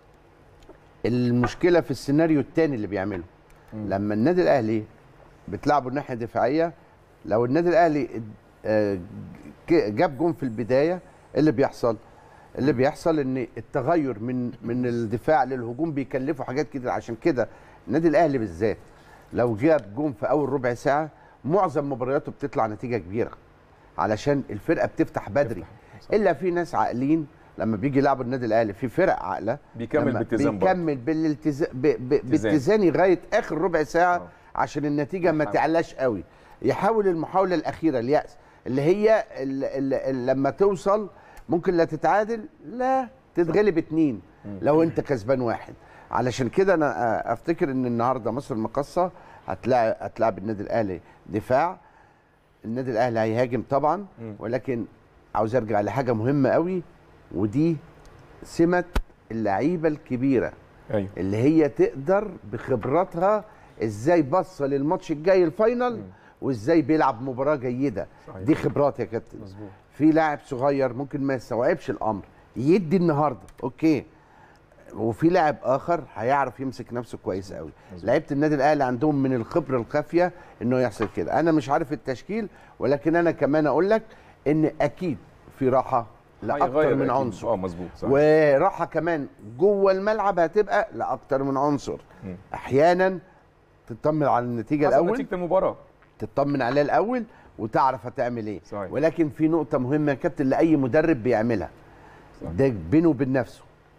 المشكله في السيناريو الثاني اللي بيعمله لما النادي الاهلي بتلعبه الناحيه الدفاعيه لو النادي الاهلي آه، ج- جاب جون في البدايه إيه اللي بيحصل اللي بيحصل ان التغير من من الدفاع للهجوم بيكلفه حاجات كتير عشان كده النادي الاهلي بالذات لو جاب جون في اول ربع ساعه معظم مبارياته بتطلع نتيجه كبيره علشان الفرقه بتفتح بدري الا في ناس عاقلين لما بيجي يلعبوا النادي الاهلي في فرق عاقله بيكمل لما باتزان برضه. بيكمل بالالتزام ب... ب... باتزان لغايه اخر ربع ساعه آه. عشان النتيجه ما يحاول. تعلاش قوي يحاول المحاوله الاخيره الياس اللي هي ال... ال... ال... لما توصل ممكن لا تتعادل لا تتغلب اتنين لو انت كسبان واحد علشان كده انا آه، افتكر ان النهارده مصر المقصه هتلاعب هتلاعب النادي الاهلي دفاع النادي الاهلي هيهاجم طبعا ولكن عاوز ارجع لحاجه مهمه قوي ودي سمه اللعيبه الكبيره ايوه اللي هي تقدر بخبراتها ازاي بص للماتش الجاي الفاينل وازاي بيلعب مباراه جيده صحيح. دي خبرات يا كابتن مظبوط في لاعب صغير ممكن ما يستوعبش الامر يدي النهارده اوكي وفي لاعب اخر هيعرف يمسك نفسه كويس قوي لعيبه النادي الاهلي عندهم من الخبره الكافيه انه يحصل كده انا مش عارف التشكيل ولكن انا كمان اقول لك ان اكيد في راحه لاكثر هيغير من أكيد. عنصر اه مظبوط صح وراحه كمان جوه الملعب هتبقى لاكتر من عنصر مم. احيانا تطمن على النتيجه حسب الاول نتيجه المباراه تطمن عليها الاول وتعرف هتعمل ايه صحيح. ولكن في نقطه مهمه يا كابتن لاي مدرب بيعملها صح. ده بينه وبين نفسه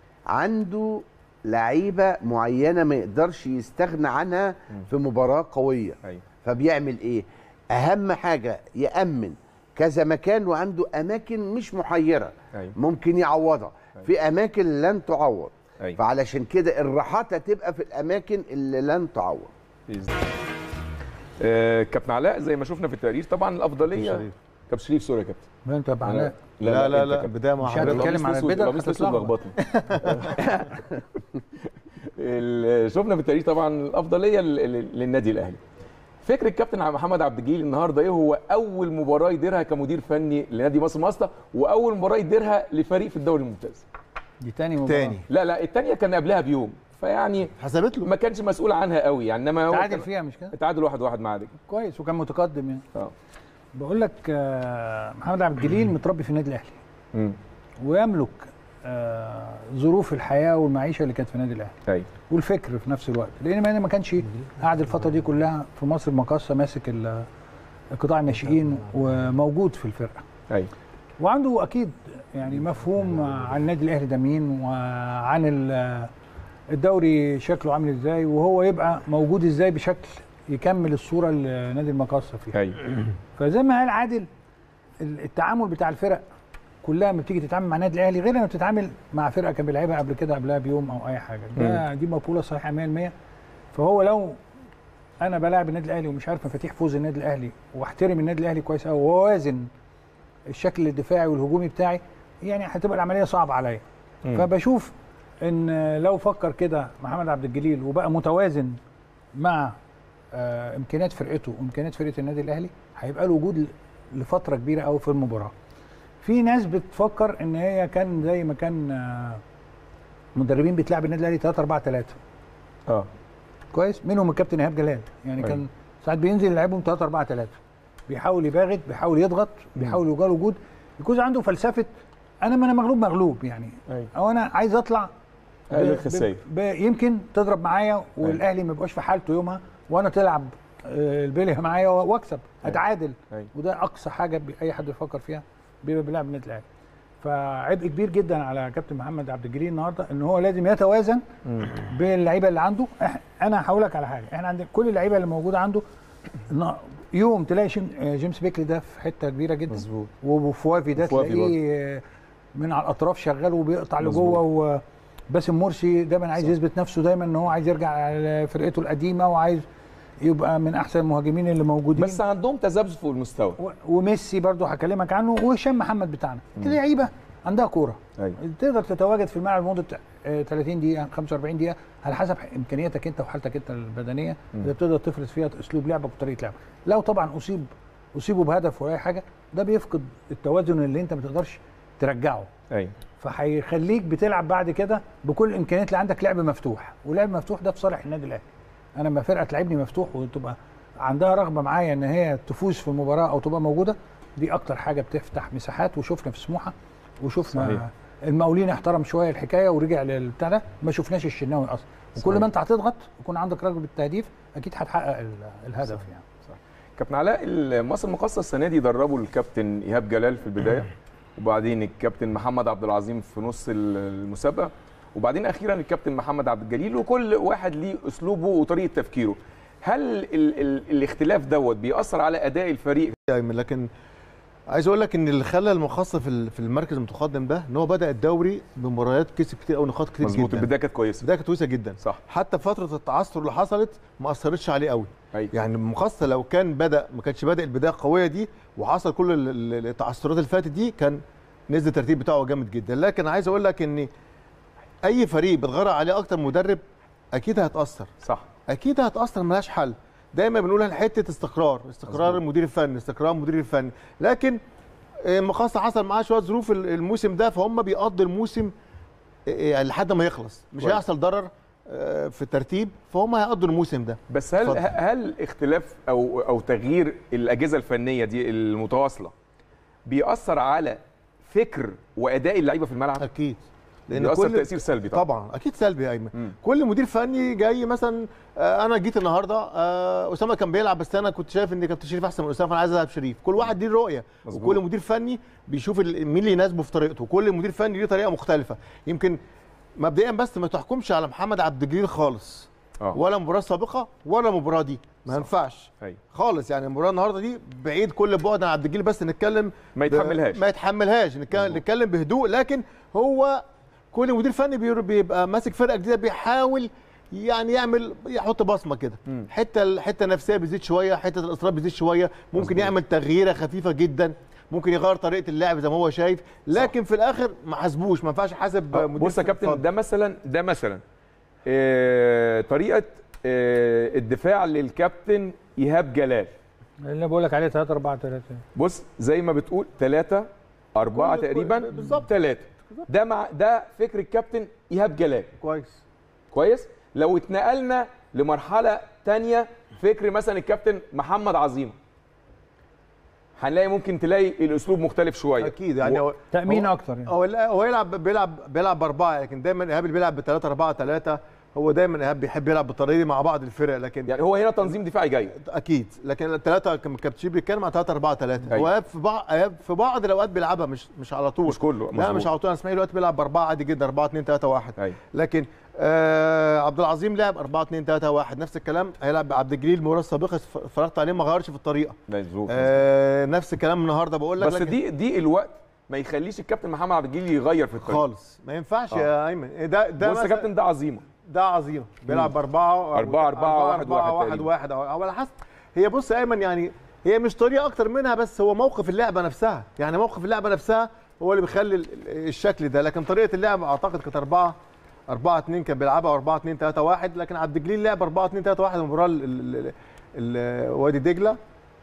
عنده لعيبه معينه ما يقدرش يستغنى عنها في مباراه قويه ايوه فبيعمل ايه اهم حاجه يامن كذا مكان وعنده اماكن مش محيره ايوه ممكن يعوضها في اماكن لن تعوض ايوه فعلشان كده الراحات هتبقى في الاماكن اللي لن تعوض بإذن الله. آه، كابتن علاء زي ما شفنا في التقرير طبعا الافضليه شريف. كابتن شريف سوري يا كابتن ما انت معناه لا لا أنت لا كابتن. بدايه مع مش حضرتك هنتكلم عن البدع القميص الاسود هتتلخبط. لخبطني ال- شفنا في التقرير طبعا الافضليه ل- ل- للنادي الاهلي فكر الكابتن محمد عبد الجليل النهارده ايه هو اول مباراه يديرها كمدير فني لنادي مصر ماستا واول مباراه يديرها لفريق في الدوري الممتاز دي تاني مباراه تاني لا لا الثانيه كان قبلها بيوم فيعني حسبت له ما كانش مسؤول عنها قوي يعني انما هو تعادل كان- فيها مش كده تعادل واحد واحد مع دي كويس وكان متقدم يعني اه بقول لك آه، محمد عبد الجليل متربي في النادي الاهلي امم ويملك آه، ظروف الحياه والمعيشه اللي كانت في النادي الاهلي ايوه والفكر في نفس الوقت لان ما ما كانش قاعد الفتره دي كلها في مصر المقاصه ماسك ال- قطاع الناشئين وموجود في الفرقه ايوه وعنده اكيد يعني مفهوم عن النادي الاهلي ده مين وعن ال- الدوري شكله عامل ازاي وهو يبقى موجود ازاي بشكل يكمل الصوره اللي نادي المقاصه فيها ايوه فزي ما قال عادل ال- التعامل بتاع الفرق كلها لما بتيجي تتعامل مع النادي الاهلي غير لما بتتعامل مع فرقه كان بيلعبها قبل كده قبلها بيوم او اي حاجه ده دي مقوله صحيحه 100% فهو لو انا بلاعب النادي الاهلي ومش عارف مفاتيح فوز النادي الاهلي واحترم النادي الاهلي كويس قوي واوازن الشكل الدفاعي والهجومي بتاعي يعني هتبقى العمليه صعبه عليا مم. فبشوف ان لو فكر كده محمد عبد الجليل وبقى متوازن مع آه، امكانيات فرقته وامكانيات فرقه النادي الاهلي هيبقى له وجود ل- لفتره كبيره قوي في المباراه في ناس بتفكر ان هي كان زي ما كان آه، مدربين بتلعب النادي الاهلي 3 4 3 اه كويس منهم الكابتن ايهاب جلال يعني أيوة. كان ساعات بينزل يلعبهم 3 4 3 بيحاول يباغت بيحاول يضغط بيحاول يجال وجود يكون عنده فلسفه انا ما انا مغلوب مغلوب يعني ايوه او انا عايز اطلع اقل ب- الخسائر ب- ب- يمكن تضرب معايا والاهلي ما يبقاش في حالته يومها وانا تلعب آه، البليه معايا واكسب اتعادل أيوة. وده اقصى حاجه بي- اي حد يفكر فيها بيبقى بيلعب النادي الاهلي فعبء كبير جدا على كابتن محمد عبد الجليل النهارده ان هو لازم يتوازن باللعيبه اللي عنده إح- انا هقول لك على حاجه احنا عندنا كل اللعيبه اللي موجوده عنده نا- يوم تلاقي شيم- آه، جيمس بيكلي ده في حته كبيره جدا مظبوط وفوافي ده وفوافي تلاقيه آه، من على الاطراف شغال وبيقطع مظبوط. لجوه وباسم مرسي دايما عايز صح. يثبت نفسه دايما ان هو عايز يرجع لفرقته القديمه وعايز يبقى من احسن المهاجمين اللي موجودين بس عندهم تذبذب في المستوى و- وميسي برضو هكلمك عنه وهشام محمد بتاعنا دي لعيبه عندها كوره ايوه تقدر تتواجد في الملعب لمده آه، 30 دقيقه 45 دقيقه على حسب امكانياتك انت وحالتك انت البدنيه اللي بتقدر تفرز فيها اسلوب لعبك وطريقه لعبك لو طبعا اصيب اصيبوا بهدف ولا اي حاجه ده بيفقد التوازن اللي انت ما تقدرش ترجعه ايوه فهيخليك بتلعب بعد كده بكل الامكانيات اللي عندك لعب مفتوح ولعب مفتوح ده في صالح النادي الاهلي انا لما فرقه تلعبني مفتوح وتبقى عندها رغبه معايا ان هي تفوز في المباراه او تبقى موجوده دي اكتر حاجه بتفتح مساحات وشفنا في سموحه وشفنا صحيح. صحيح. المقاولين احترم شويه الحكايه ورجع للبتاع ده ما شفناش الشناوي اصلا وكل صحيح. ما انت هتضغط يكون عندك رغبه التهديف اكيد هتحقق ال- الهدف يعني كابتن علاء مصر المقاصه السنه دي دربوا الكابتن ايهاب جلال في البدايه وبعدين الكابتن محمد عبد العظيم في نص المسابقه وبعدين اخيرا الكابتن محمد عبد الجليل وكل واحد ليه اسلوبه وطريقه تفكيره هل ال ال الاختلاف دوت بيأثر على اداء الفريق ايمن لكن عايز اقول لك ان اللي خلى المخصص في ال- في المركز المتقدم ده ان هو بدا الدوري بمباريات كسب كتير قوي نقاط كتير مظبوط جدا البدايه كانت كويسه البدايه كانت كويسه جدا صح حتى فتره التعثر اللي حصلت ما اثرتش عليه قوي أيوة. يعني المخصص لو كان بدا ما كانش بدا البدايه القويه دي وحصل كل ال- ال- التعثرات اللي فاتت دي كان نزل الترتيب بتاعه جامد جدا لكن عايز اقول لك ان اي فريق بتغير عليه اكتر مدرب اكيد هتاثر صح اكيد هتاثر ملهاش حل دايما بنقول حته استقرار استقرار مظبوط. المدير الفني استقرار المدير الفني لكن آه، مقاصة حصل معاه شويه ظروف ال- الموسم ده فهم بيقضوا الموسم آه، يعني لحد ما يخلص مش كويس. هيحصل ضرر آه، في الترتيب فهم هيقضوا الموسم ده بس هل اتفضل. هل اختلاف او او تغيير الاجهزه الفنيه دي المتواصله بيأثر على فكر واداء اللعيبه في الملعب اكيد بيأثر تاثير سلبي طبعا, طبعا اكيد سلبي يا ايمن مم. كل مدير فني جاي مثلا آه، انا جيت النهارده آه، اسامه كان بيلعب بس انا كنت شايف ان كابتن شريف احسن من اسامه فانا عايز العب شريف كل واحد ليه رؤيه مظبوط. وكل مدير فني بيشوف ال- مين اللي يناسبه في طريقته كل مدير فني ليه طريقه مختلفه يمكن مبدئيا بس ما تحكمش على محمد عبد الجليل خالص اه ولا مباراه سابقه ولا المباراه دي ما ينفعش أيوة. خالص يعني المباراه النهارده دي بعيد كل بعد عن عبد الجليل بس نتكلم ما ب- يتحملهاش. ما يتحملهاش نتكلم, مظبوط. نتكلم بهدوء لكن هو كل مدير فني بير- بيبقى ماسك فرقه جديده بيحاول يعني يعمل يحط بصمه كده مم. حته الحته النفسيه بتزيد شويه حته الاصرار بتزيد شويه ممكن مظبوط. يعمل تغييره خفيفه جدا ممكن يغير طريقه اللعب زي ما هو شايف لكن في الاخر ما حاسبوش ما ينفعش حاسب آه، مدير بص يا كابتن اتفضل. ده مثلا ده مثلا آه، طريقه آه، الدفاع للكابتن ايهاب جلال اللي بقول لك عليه 3 4 3 بص زي ما بتقول ثلاثة أربعة كل- تقريبا كل- بالظبط. ثلاثة ده مع ده فكر الكابتن إيهاب جلال كويس كويس لو اتنقلنا لمرحلة تانية فكر مثلا الكابتن محمد عظيم هنلاقي ممكن تلاقي الأسلوب مختلف شوية اكيد يعني هو تامين هو- اكتر يعني هو لا- هو يلعب بيلعب بيلعب باربعه لكن دايما ايهاب اللي بيلعب ب 3 4 3 هو دايما ايهاب بيحب يلعب بالطريقه دي مع بعض الفرق لكن يعني هو هنا تنظيم دفاعي جيد اكيد لكن الثلاثه كان كابتن شيب بيتكلم عن 3 4 3 أيوة. هو إيهاب في بعض إيهاب في بعض الاوقات بيلعبها مش مش على طول مش كله لا مظبوط. مش على طول انا اسماعيل دلوقتي بيلعب باربعه عادي جدا 4 2 3 1 أيوة. لكن آه عبد العظيم لعب 4 2 3 1 نفس الكلام هيلعب عبد الجليل المباراه السابقه اتفرجت عليه ما غيرش في الطريقه مظبوط آه نفس الكلام النهارده بقول لك بس لكن دي دي الوقت ما يخليش الكابتن محمد عبد الجليل يغير في الطريقه خالص ما ينفعش آه. يا ايمن ده ده بص يا مثلا- كابتن ده عظيمه ده عظيم بيلعب باربعه أربعة، أربعة، واحد، واحد واحد تقريبا. واحد او أو على حسب هي بص يا ايمن يعني هي مش طريقه اكتر منها بس هو موقف اللعبه نفسها يعني موقف اللعبه نفسها هو اللي بيخلي ال- ال- الشكل ده لكن طريقه اللعب اعتقد كانت 4 4 2 كان بيلعبها 4 2 3 1 لكن عبد الجليل لعب 4 2 3 1 المباراه ال- ال- ال- ال- وادي دجله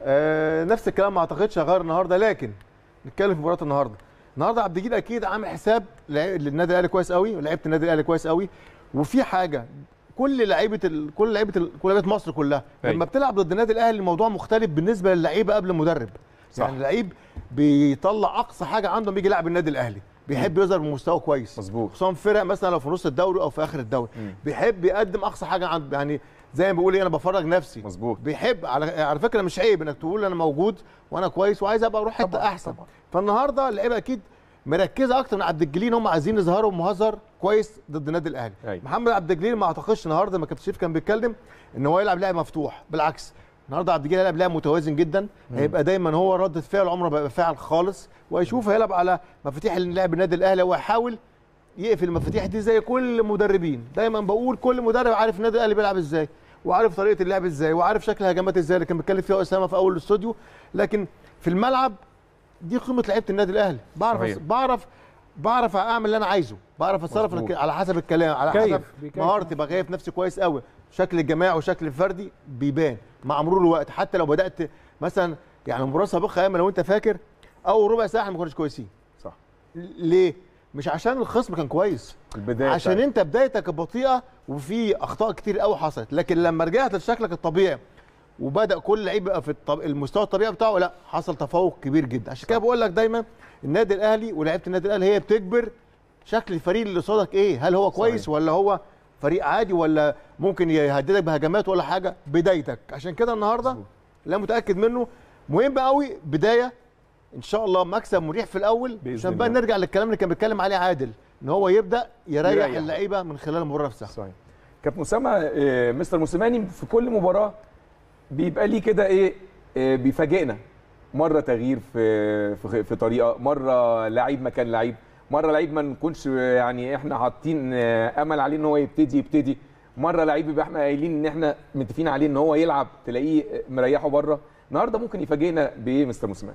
آه نفس الكلام ما اعتقدش هغير النهارده لكن نتكلم في مباراه النهارده النهارده عبد الجليل اكيد عامل حساب لع- للنادي الاهلي كويس قوي ولعيبه النادي الاهلي كويس قوي وفي حاجه كل لعيبه ال... كل لعيبه ال... كل لعيبه مصر كلها أيوة. لما بتلعب ضد النادي الاهلي الموضوع مختلف بالنسبه للعيبه قبل المدرب صح. يعني اللعيب بيطلع اقصى حاجه عنده بيجي يلعب النادي الاهلي بيحب يظهر بمستوى كويس مظبوط. خصوصا فرق مثلا لو في نص الدوري او في اخر الدوري بيحب يقدم اقصى حاجه عنده يعني زي ما بيقول ايه انا بفرج نفسي مظبوط. بيحب على على فكره مش عيب انك تقول انا موجود وانا كويس وعايز ابقى اروح حته احسن فالنهارده اللعيبه اكيد مركزه اكتر من عبد الجليل هم عايزين يظهروا مهزر كويس ضد النادي الاهلي أيوة. محمد عبد الجليل ما اعتقدش النهارده ما كابتن شريف كان بيتكلم ان هو يلعب لعب مفتوح بالعكس النهارده عبد الجليل هيلعب لعب متوازن جدا هيبقى دايما هو ردة فعل عمره ما هيبقى فاعل خالص وهيشوف هيلعب على مفاتيح لعب النادي الاهلي وهيحاول يقفل المفاتيح دي زي كل مدربين دايما بقول كل مدرب عارف النادي الاهلي بيلعب ازاي وعارف طريقه اللعب ازاي وعارف شكل الهجمات ازاي اللي كان بيتكلم فيها اسامه في اول الاستوديو لكن في الملعب دي قيمه لعيبه النادي الاهلي بعرف صحيح. بعرف بعرف اعمل اللي انا عايزه بعرف اتصرف مظبوط. على حسب الكلام على كيف، حسب بيكيف مهارتي بغيف نفسي كويس قوي شكل الجماعي وشكل الفردي بيبان مع مرور الوقت حتى لو بدات مثلا يعني المباراه السابقه ايمن لو انت فاكر اول ربع ساعه احنا ما كناش كويسين صح ليه مش عشان الخصم كان كويس البدايه عشان بتاعت- انت بدايتك بطيئه وفي اخطاء كتير قوي حصلت لكن لما رجعت لشكلك الطبيعي وبدا كل لعيب يبقى في الطب... المستوى الطبيعي بتاعه لا حصل تفوق كبير جدا عشان كده بقول لك دايما النادي الاهلي ولاعيبه النادي الاهلي هي بتجبر شكل الفريق اللي قصادك ايه هل هو كويس صحيح. ولا هو فريق عادي ولا ممكن يهددك بهجمات ولا حاجه بدايتك عشان كده النهارده لا متاكد منه مهم قوي بدايه ان شاء الله مكسب مريح في الاول بإذن عشان بقى الله. نرجع للكلام اللي كان بيتكلم عليه عادل ان هو يبدا يريح, يريح. يريح. اللعيبه من خلال المباراه نفسها صحيح كابتن اسامه آه، مستر موسيماني في كل مباراه بيبقى ليه كده ايه آه، بيفاجئنا مره تغيير في في, في طريقه مره لعيب مكان لعيب مره لعيب ما نكونش آه، يعني احنا حاطين آه، امل عليه ان هو يبتدي يبتدي مره لعيب يبقى احنا قايلين ان احنا متفقين عليه ان هو يلعب تلاقيه مريحه بره النهارده ممكن يفاجئنا بايه مستر موسيماني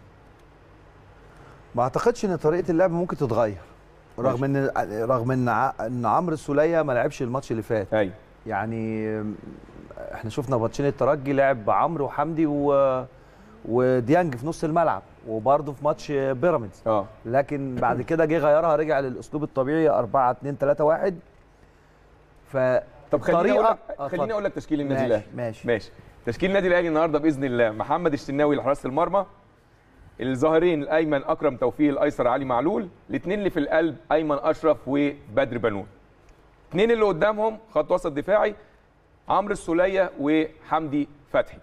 ما اعتقدش ان طريقه اللعب ممكن تتغير رغم ان رغم ان ع- ان عمرو السوليه ما لعبش الماتش اللي فات ايوه يعني احنا شفنا ماتشين الترجي لعب عمرو وحمدي و وديانج في نص الملعب وبرضه في ماتش بيراميدز اه لكن بعد كده جه غيرها رجع للاسلوب الطبيعي 4 2 3 1 ف طب خليني اقول لك آه، خليني اتفضل. اقول لك تشكيل النادي ماشي الاهلي ماشي ماشي تشكيل النادي الاهلي النهارده باذن الله محمد الشناوي لحراسه المرمى الظاهرين الايمن اكرم توفيق الايسر علي معلول الاثنين اللي في القلب ايمن اشرف وبدر بنون اثنين اللي قدامهم خط وسط دفاعي عمرو السوليه وحمدي فتحي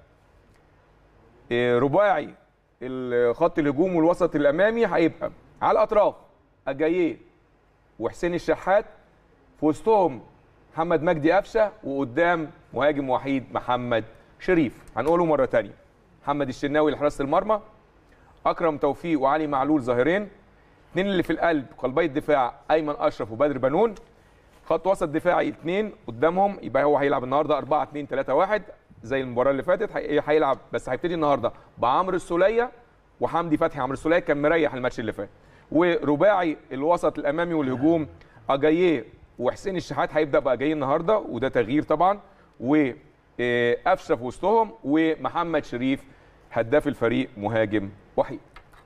إيه، رباعي ال- خط الهجوم والوسط الامامي هيبقى على الاطراف اجاييه وحسين الشحات في وسطهم محمد مجدي قفشه وقدام مهاجم وحيد محمد شريف هنقوله مره تانية محمد الشناوي لحراسه المرمى اكرم توفيق وعلي معلول ظاهرين اثنين اللي في القلب قلبي الدفاع ايمن اشرف وبدر بنون خط وسط دفاعي اثنين قدامهم يبقى هو هيلعب النهارده 4 2 3 1 زي المباراه اللي فاتت هي- هيلعب بس هيبتدي النهارده بعمرو السوليه وحمدي فتحي عمرو السوليه كان مريح الماتش اللي فات ورباعي الوسط الامامي والهجوم اجاييه وحسين الشحات هيبدا باجاييه النهارده وده تغيير طبعا وقفشه في وسطهم ومحمد شريف هداف الفريق مهاجم وحيد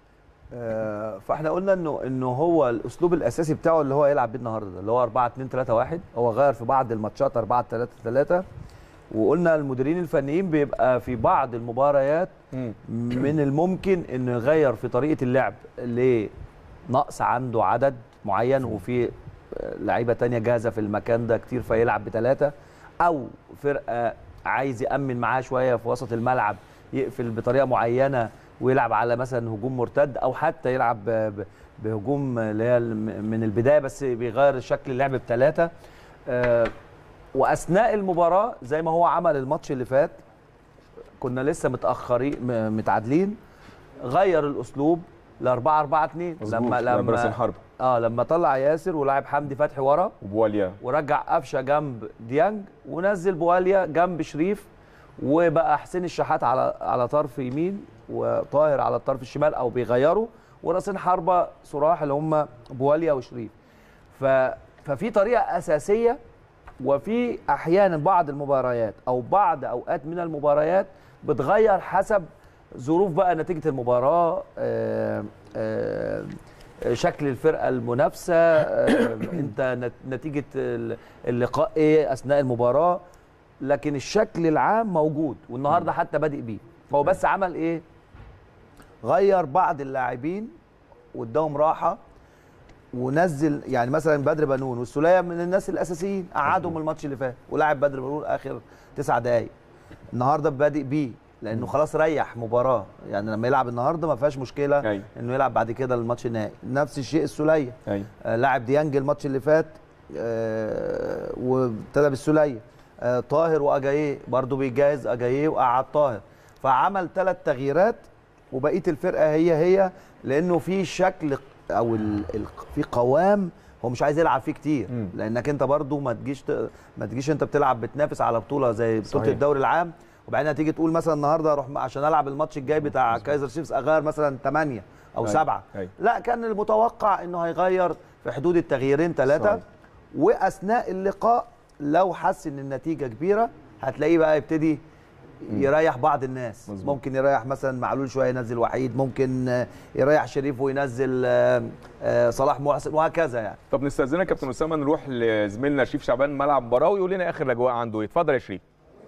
آه، فاحنا قلنا انه انه هو الاسلوب الاساسي بتاعه اللي هو يلعب بيه النهارده ده، اللي هو 4 2 3 1 هو غير في بعض الماتشات 4 3 3 وقلنا المديرين الفنيين بيبقى في بعض المباريات من الممكن انه يغير في طريقه اللعب لنقص عنده عدد معين وفي آه، لعيبه تانية جاهزه في المكان ده كتير فيلعب بثلاثه او فرقه عايز يامن معاه شويه في وسط الملعب يقفل بطريقه معينه ويلعب على مثلا هجوم مرتد او حتى يلعب ب- ب- بهجوم اللي هي الم- من البدايه بس بيغير شكل اللعب بثلاثه آه، واثناء المباراه زي ما هو عمل الماتش اللي فات كنا لسه متاخرين م- متعادلين غير الاسلوب ل 4 4 2 لما لما راس لما الحرب اه لما طلع ياسر ولعب حمدي فتحي ورا وبواليا ورجع قفشه جنب ديانج ونزل بواليا جنب شريف وبقى حسين الشحات على على طرف يمين وطاهر على الطرف الشمال او بيغيروا وراسين حربه صراح اللي هم بواليا وشريف ف ففي طريقه اساسيه وفي احيانا بعض المباريات او بعض اوقات من المباريات بتغير حسب ظروف بقى نتيجه المباراه آه، آه، شكل الفرقه المنافسه آه، انت نت- نتيجه ال- اللقاء ايه اثناء المباراه لكن الشكل العام موجود والنهارده حتى بادئ بيه هو بس عمل ايه غير بعض اللاعبين واداهم راحه ونزل يعني مثلا بدر بنون والسوليه من الناس الاساسيين قعدهم الماتش اللي فات ولعب بدر بنون اخر تسع دقائق النهارده بادئ بيه لانه خلاص ريح مباراه يعني لما يلعب النهارده ما فيهاش مشكله أيوة. انه يلعب بعد كده الماتش النهائي نفس الشيء السوليه ايوه آه، لاعب ديانج الماتش اللي فات آه، وابتدى بالسوليه آه، طاهر واجاييه برضو بيجهز اجاييه وقعد طاهر فعمل ثلاث تغييرات وبقيه الفرقه هي هي لانه في شكل او ال ال في قوام هو مش عايز يلعب فيه كتير مم. لانك انت برضو ما تجيش ت- ما تجيش انت بتلعب بتنافس على بطوله زي بطوله صحيح. الدوري العام وبعدين هتيجي تقول مثلا النهارده اروح عشان العب الماتش الجاي بتاع كايزر شيفز اغير مثلا 8 او أيوة. 7 أيوة. لا كان المتوقع انه هيغير في حدود التغييرين ثلاثه صحيح. واثناء اللقاء لو حس ان النتيجه كبيره هتلاقيه بقى يبتدي يريح بعض الناس مظبوط. ممكن يريح مثلا معلول شويه ينزل وحيد ممكن آه، يريح شريف وينزل آه، آه، صلاح محسن وهكذا يعني طب نستاذنك يا كابتن اسامه نروح لزميلنا شريف شعبان ملعب مباراه ويقول لنا اخر الاجواء عنده ايه اتفضل يا شريف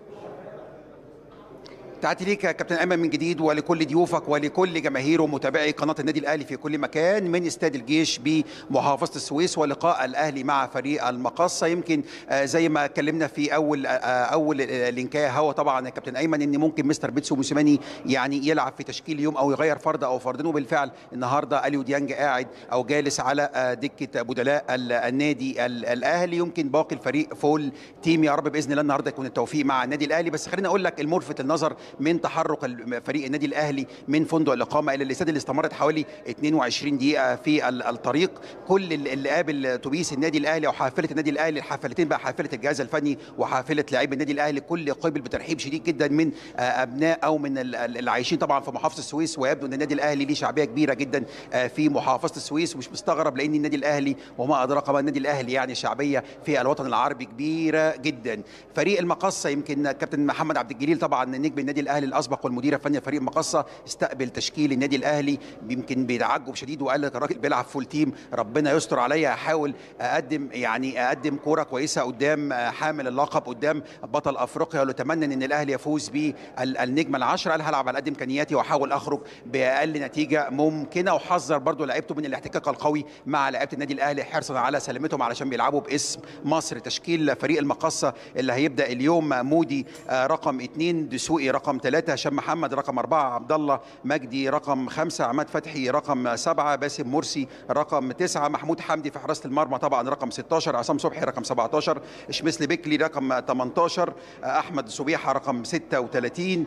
تحياتي ليك يا كابتن ايمن من جديد ولكل ضيوفك ولكل جماهير ومتابعي قناه النادي الاهلي في كل مكان من استاد الجيش بمحافظه السويس ولقاء الاهلي مع فريق المقصه يمكن آه، زي ما اتكلمنا في اول آه، اول آه، لينكايه هوا طبعا يا كابتن ايمن ان ممكن مستر بيتسو موسيماني يعني يلعب في تشكيل يوم او يغير فرد او فردين وبالفعل النهارده اليو ديانج قاعد او جالس على آه، دكه بدلاء ال- النادي ال- الاهلي يمكن باقي الفريق فول تيم يا رب باذن الله النهارده يكون التوفيق مع النادي الاهلي بس خليني اقول لك الملفت للنظر من تحرك ال- فريق النادي الاهلي من فندق الاقامه الى الاستاد اللي استمرت حوالي 22 دقيقه في ال- الطريق كل ال- اللي قابل اتوبيس النادي الاهلي او حافله النادي الاهلي الحافلتين بقى حافله الجهاز الفني وحافله لاعبي النادي الاهلي كل قبل بترحيب شديد جدا من آه، ابناء او من ال- ال- اللي عايشين طبعا في محافظه السويس ويبدو ان النادي الاهلي ليه شعبيه كبيره جدا آه، في محافظه السويس ومش مستغرب لان النادي الاهلي وما ادراك ما النادي الاهلي يعني شعبيه في الوطن العربي كبيره جدا فريق المقصه يمكن كابتن محمد عبد الجليل طبعا نجم النادي الاهلي الاسبق والمدير الفني لفريق المقصه استقبل تشكيل النادي الاهلي يمكن بتعجب شديد وقال لك الراجل بيلعب فول تيم ربنا يستر عليا احاول اقدم يعني اقدم كوره كويسه قدام آه، حامل اللقب قدام بطل افريقيا ونتمنى ان الاهلي يفوز بالنجمه العشره قال هلعب على قد امكانياتي واحاول اخرج باقل نتيجه ممكنه وحذر برضو لعيبته من الاحتكاك القوي مع لعيبه النادي الاهلي حرصا على سلامتهم علشان بيلعبوا باسم مصر تشكيل فريق المقصه اللي هيبدا اليوم مودي آه، رقم اثنين دسوقي رقم ثلاثه هشام محمد رقم اربعه عبد الله مجدي رقم خمسه عماد فتحي رقم سبعه باسم مرسي رقم تسعه محمود حمدي في حراسه المرمى طبعا رقم 16 عصام صبحي رقم 17 شمسلي بيكلي رقم 18 آه، احمد صبيحه رقم 36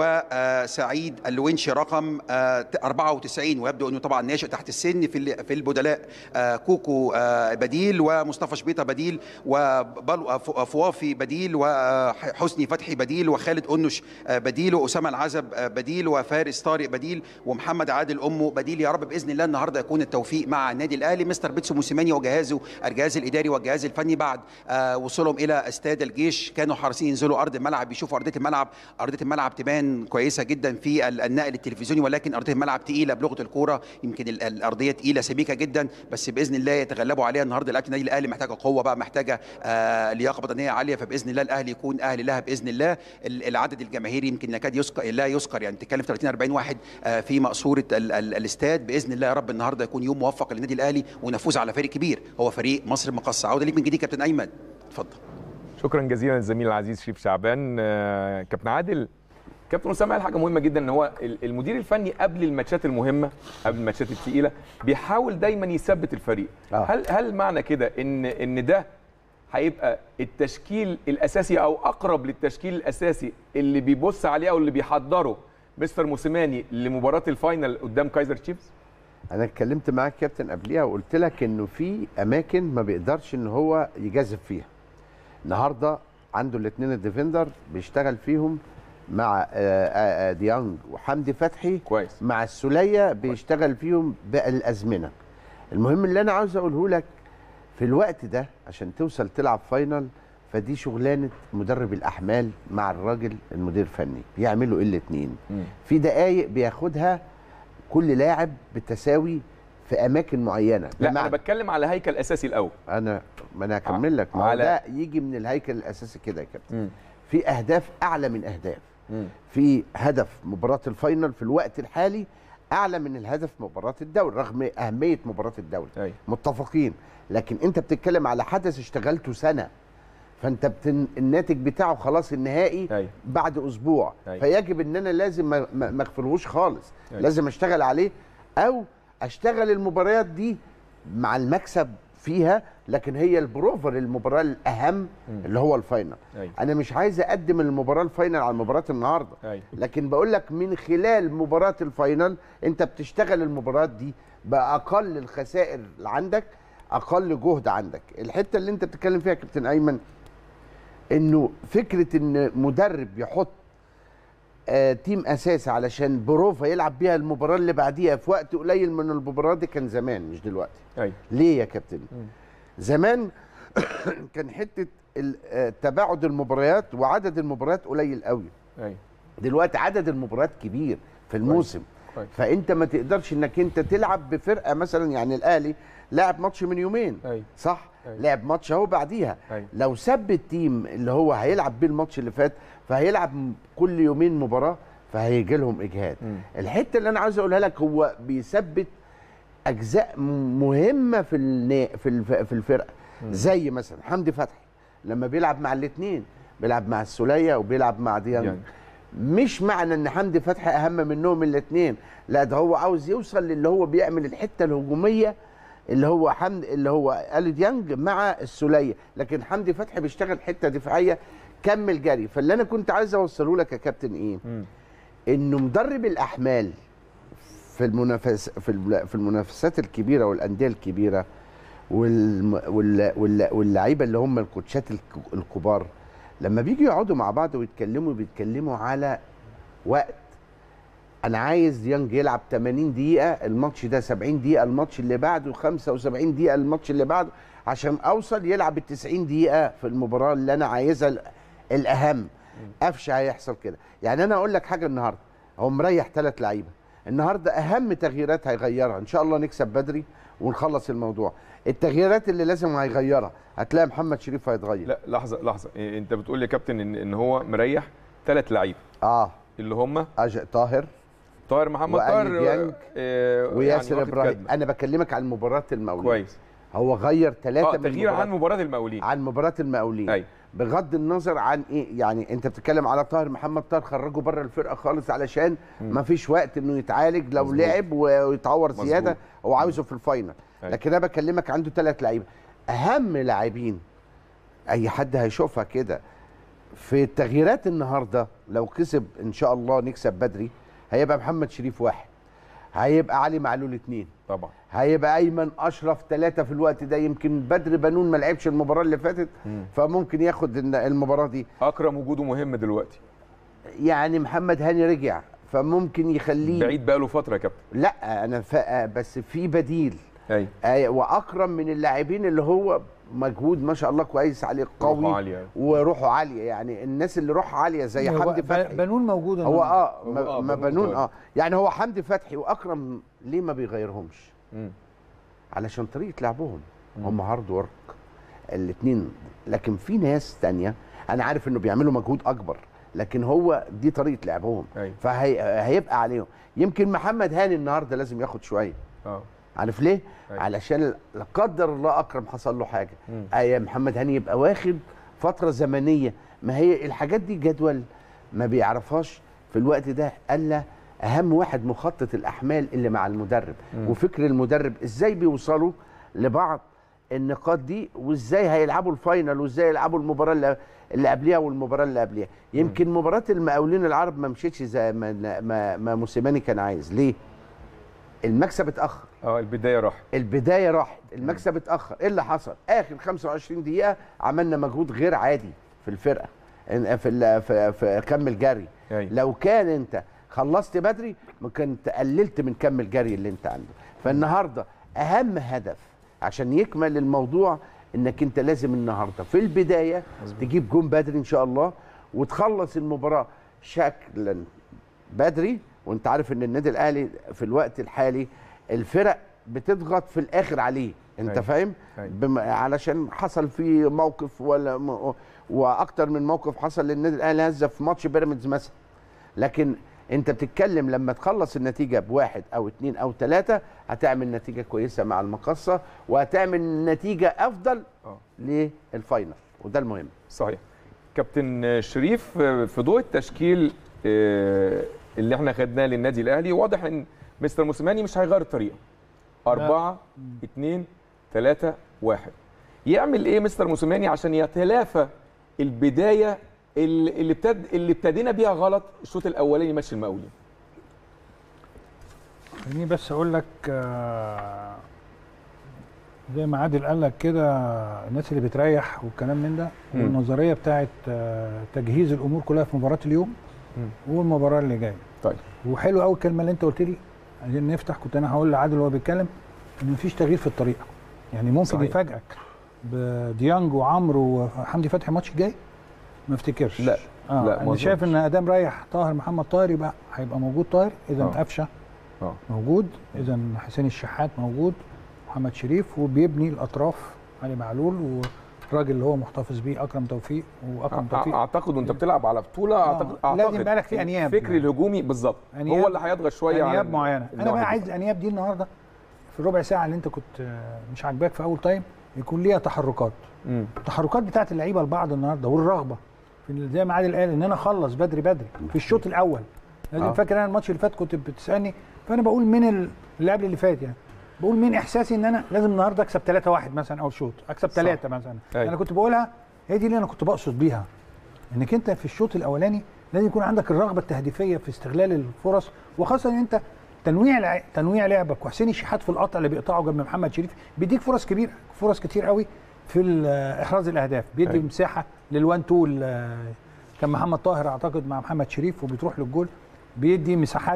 وسعيد الونشي رقم آه، 94 ويبدو انه طبعا ناشئ تحت السن في ال- في البدلاء آه، كوكو آه، بديل ومصطفى شبيطه بديل وبلو فوافي بديل وحسني فتحي بديل وخالد انش آه، بديل واسامه العزب آه، بديل وفارس طارق بديل ومحمد عادل امه بديل يا رب باذن الله النهارده يكون التوفيق مع النادي الاهلي مستر بيتسو موسيماني وجهازه الجهاز الاداري والجهاز الفني بعد آه، وصولهم الى استاد الجيش كانوا حريصين ينزلوا ارض الملعب يشوفوا ارضيه الملعب ارضيه الملعب تبان كويسه جدا في ال- النقل التلفزيوني ولكن ارضيه الملعب تقيله بلغه الكوره يمكن ال- الارضيه تقيله سميكه جدا بس باذن الله يتغلبوا عليها النهارده لعيبه النادي الاهلي محتاجه قوه بقى محتاجه آه لياقه بدنيه عاليه فباذن الله الاهلي يكون اهل لها باذن الله ال- العدد الجماهيري يمكن يكاد يذكر لا يذكر يعني تتكلم في 30 40 واحد آه في مقصوره ال- ال- الاستاد باذن الله يا رب النهارده يكون يوم موفق للنادي الاهلي ونفوز على فريق كبير هو فريق مصر المقصه عوده ليك من جديد كابتن ايمن اتفضل شكرا جزيلا للزميل العزيز شريف شعبان آه، كابتن عادل كابتن اسامه قال حاجه مهمه جدا ان هو ال- المدير الفني قبل الماتشات المهمه قبل الماتشات الثقيله بيحاول دايما يثبت الفريق آه. هل هل معنى كده ان ان ده هيبقى التشكيل الاساسي او اقرب للتشكيل الاساسي اللي بيبص عليه او اللي بيحضره مستر موسيماني لمباراه الفاينل قدام كايزر تشيفز انا اتكلمت معاك كابتن قبليها وقلت لك انه في اماكن ما بيقدرش ان هو يجازف فيها النهارده عنده الاثنين الديفندر بيشتغل فيهم مع آه، آه، آه، ديانج وحمدي فتحي كويس مع السوليه بيشتغل فيهم باقي الازمنه المهم اللي انا عاوز اقوله لك في الوقت ده عشان توصل تلعب فاينل فدي شغلانه مدرب الاحمال مع الراجل المدير الفني بيعملوا ايه الاثنين مم. في دقائق بياخدها كل لاعب بالتساوي في اماكن معينه لا انا بمعنى بتكلم على هيكل اساسي الاول انا ما انا هكمل لك ما هو على- ده يجي من الهيكل الاساسي كده يا كابتن مم. في اهداف اعلى من اهداف مم. في هدف مباراه الفاينل في الوقت الحالي اعلى من الهدف مباراه الدوري رغم اهميه مباراه الدوري أيوة. متفقين لكن انت بتتكلم على حدث اشتغلته سنه فانت بتن... الناتج بتاعه خلاص النهائي أيوة. بعد اسبوع أيوة. فيجب ان انا لازم ما ما ما اغفلهوش خالص أيوة. لازم اشتغل عليه او اشتغل المباريات دي مع المكسب فيها لكن هي البروفا للمباراه الاهم اللي هو الفاينل أيوة. انا مش عايز اقدم المباراه الفاينل على مباراه النهارده أيوة. لكن بقول لك من خلال مباراه الفاينل انت بتشتغل المباراه دي باقل الخسائر اللي عندك اقل جهد عندك الحته اللي انت بتتكلم فيها يا كابتن ايمن انه فكره ان مدرب يحط آه تيم اساسي علشان بروفا يلعب بيها المباراه اللي بعديها في وقت قليل من المباراه دي كان زمان مش دلوقتي ايوه ليه يا كابتن زمان كان حته ال- آه، تباعد المباريات وعدد المباريات قليل قوي ايوه دلوقتي عدد المباريات كبير في الموسم كويس. فانت ما تقدرش انك انت تلعب بفرقه مثلا يعني الاهلي لعب ماتش من يومين أيوة. صح أيوة. لعب ماتش اهو بعديها أيوة. لو سب التيم اللي هو هيلعب بيه الماتش اللي فات فهيلعب م- كل يومين مباراه فهيجي لهم اجهاد مم. الحته اللي انا عاوز اقولها لك هو بيثبت اجزاء م- مهمه في النا... في الف... في الفرقه زي مثلا حمدي فتحي لما بيلعب مع الاثنين بيلعب مع السوليه وبيلعب مع ديانج ديانج. مش معنى ان حمدي فتحي اهم منهم الاثنين لا ده هو عاوز يوصل للي هو بيعمل الحته الهجوميه اللي هو حمد اللي هو الي ديانج مع السوليه لكن حمدي فتحي بيشتغل حته دفاعيه كمل جري فاللي انا كنت عايز اوصله لك يا كابتن ايه مم. انه مدرب الاحمال في المنافس في الم- في المنافسات الكبيره والانديه الكبيره والم... وال... وال... واللعيبه اللي هم الكوتشات الك- الكبار لما بيجوا يقعدوا مع بعض ويتكلموا بيتكلموا على وقت انا عايز ديانج يلعب 80 دقيقه الماتش ده 70 دقيقه الماتش اللي بعده 75 دقيقه الماتش اللي بعده عشان اوصل يلعب ال 90 دقيقه في المباراه اللي انا عايزها ال- الاهم قفشه هيحصل كده يعني انا اقول لك حاجه النهارده هو مريح ثلاث لعيبه النهارده اهم تغييرات هيغيرها ان شاء الله نكسب بدري ونخلص الموضوع التغييرات اللي لازم هيغيرها هتلاقي محمد شريف هيتغير لا لحظه لحظه إيه، انت بتقول لي يا كابتن ان ان هو مريح ثلاث لعيبه اه اللي هم أج... طاهر طاهر محمد وألي طاهر ديانج آه، وياسر يعني واخد ابراهيم كدمة. انا بكلمك عن مباراه المقاولين كويس هو غير ثلاثه اه من تغيير عن مباراة- مباراه المقاولين عن مباراه المقاولين ايوه بغض النظر عن ايه يعني انت بتتكلم على طاهر محمد طاهر خرجه بره الفرقه خالص علشان ما فيش وقت انه يتعالج لو مظبوط. لعب ويتعور مظبوط. زياده هو عاوزه في الفاينل أيوة. لكن انا بكلمك عنده ثلاث لعيبه اهم لاعبين اي حد هيشوفها كده في التغييرات النهارده لو كسب ان شاء الله نكسب بدري هيبقى محمد شريف واحد هيبقى علي معلول اثنين طبعا هيبقى ايمن اشرف ثلاثه في الوقت ده يمكن بدر بنون ما لعبش المباراه اللي فاتت فممكن ياخد الن- المباراه دي اكرم وجوده مهم دلوقتي يعني محمد هاني رجع فممكن يخليه بعيد بقاله فتره يا كابتن لا انا فا بس في بديل ايوه آه، واكرم من اللاعبين اللي هو مجهود ما شاء الله كويس عليه روحه قوي عالية. وروحه عاليه يعني الناس اللي روحها عاليه زي هو حمدي ب- فتحي بنون موجود هو النهاردة. اه هو ما, آه، ما بنون بنون طيب. اه يعني هو حمدي فتحي واكرم ليه ما بيغيرهمش مم. علشان طريقه لعبهم هم هارد ورك الاثنين لكن في ناس تانية انا عارف انه بيعملوا مجهود اكبر لكن هو دي طريقه لعبهم أيوة. فهيبقى عليهم يمكن محمد هاني النهارده لازم ياخد شويه اه عارف ليه؟ أيوة. علشان لا قدر الله اكرم حصل له حاجه مم. اي محمد هاني يبقى واخد فتره زمنيه ما هي الحاجات دي جدول ما بيعرفهاش في الوقت ده الا اهم واحد مخطط الاحمال اللي مع المدرب مم. وفكر المدرب ازاي بيوصلوا لبعض النقاط دي وازاي هيلعبوا الفاينل وازاي يلعبوا المباراه اللي اللي قبليها والمباراه اللي قبليها يمكن مباراه المقاولين العرب ما مشيتش زي ما ما, ما موسيماني كان عايز ليه المكسب اتاخر اه البدايه راحت البدايه راحت المكسب اتاخر ايه اللي حصل اخر 25 دقيقه عملنا مجهود غير عادي في الفرقه إن- في ال- في, في كم الجري أيوة. لو كان انت خلصت بدري ممكن قللت من كم الجري اللي انت عنده فالنهارده اهم هدف عشان يكمل الموضوع انك انت لازم النهارده في البدايه تجيب جون بدري ان شاء الله وتخلص المباراه شكلا بدري وانت عارف ان النادي الاهلي في الوقت الحالي الفرق بتضغط في الاخر عليه انت أيوة. فاهم أيوة. بم... علشان حصل فيه موقف ولا م... واكتر من موقف حصل للنادي الاهلي هزه في ماتش بيراميدز مثلا لكن انت بتتكلم لما تخلص النتيجه بواحد او اتنين او تلاته هتعمل نتيجه كويسه مع المقصه وهتعمل نتيجه افضل اه للفاينل وده المهم صحيح كابتن شريف في ضوء التشكيل آه، اللي احنا خدناه للنادي الاهلي واضح ان مستر موسيماني مش هيغير الطريقه أربعة اتنين تلاتة واحد يعمل ايه مستر موسيماني عشان يتلافى البدايه اللي اللي ابتد اللي ابتدينا بيها غلط الشوط الاولاني ماتش المقاولين خليني بس اقول لك آه، زي ما عادل قال لك كده الناس اللي بتريح والكلام من ده مم. والنظريه بتاعت آه، تجهيز الامور كلها في مباراه اليوم مم. والمباراه اللي جايه طيب وحلو قوي الكلمه اللي انت قلت لي عايزين نفتح كنت انا هقول لعادل وهو بيتكلم ان مفيش تغيير في الطريقه يعني ممكن صحيح. يفاجئك بديانج وعمرو وحمدي فتحي الماتش الجاي ما افتكرش لا، اه لا، ما انا شايف أظنش. ان ادام رايح طاهر محمد طاهر يبقى هيبقى موجود طاهر اذا آه. قفشه اه موجود اذا حسين الشحات موجود محمد شريف وبيبني الاطراف علي معلول والراجل اللي هو محتفظ بيه اكرم توفيق واكرم توفيق اعتقد وانت بتلعب على بطوله اعتقد لازم اعتقد يبقى لك في أنياب. الفكر الهجومي بالظبط أنياب- هو اللي هيضغط شويه على انياب معينه انا النواحي بقى دي. عايز انياب دي النهارده في الربع ساعه اللي انت كنت آه، مش عاجباك في اول تايم يكون ليها تحركات مم. التحركات بتاعت اللعيبه لبعض النهارده والرغبه في ال- زي ما عادل قال ان انا اخلص بدري بدري في الشوط الاول لازم آه. فاكر انا الماتش اللي فات كنت بتسالني فانا بقول من ال- اللي قبل اللي فات يعني بقول من احساسي ان انا لازم النهارده اكسب 3 1 مثلا اول شوط اكسب 3 مثلا أيوة. انا كنت بقولها هي دي اللي انا كنت بقصد بيها انك انت في الشوط الاولاني لازم يكون عندك الرغبه التهديفيه في استغلال الفرص وخاصه ان انت تنويع لع- تنويع لعبك وحسين الشحات في القطع اللي بيقطعه جنب محمد شريف بيديك فرص كبيره فرص كتير قوي في ال- احراز الاهداف بيدي أيوة. مساحه للوان تو ال- كان محمد طاهر اعتقد مع محمد شريف وبتروح للجول بيدي مساحات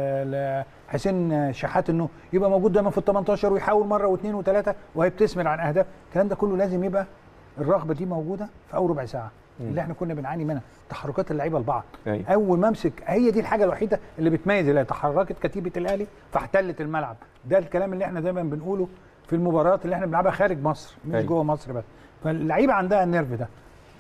آه، لحسين شحات انه يبقى موجود دايما في ال 18 ويحاول مره واثنين وثلاثه وهي بتثمر عن اهداف الكلام ده كله لازم يبقى الرغبه دي موجوده في اول ربع ساعه اللي احنا كنا بنعاني منها تحركات اللعيبه لبعض أيوة. اول ما امسك هي دي الحاجه الوحيده اللي بتميز اللي تحركت كتيبه الاهلي فاحتلت الملعب ده الكلام اللي احنا دايما بنقوله في المباريات اللي احنا بنلعبها خارج مصر مش أيوة. جوه مصر بس فاللعيبه عندها النيرف ده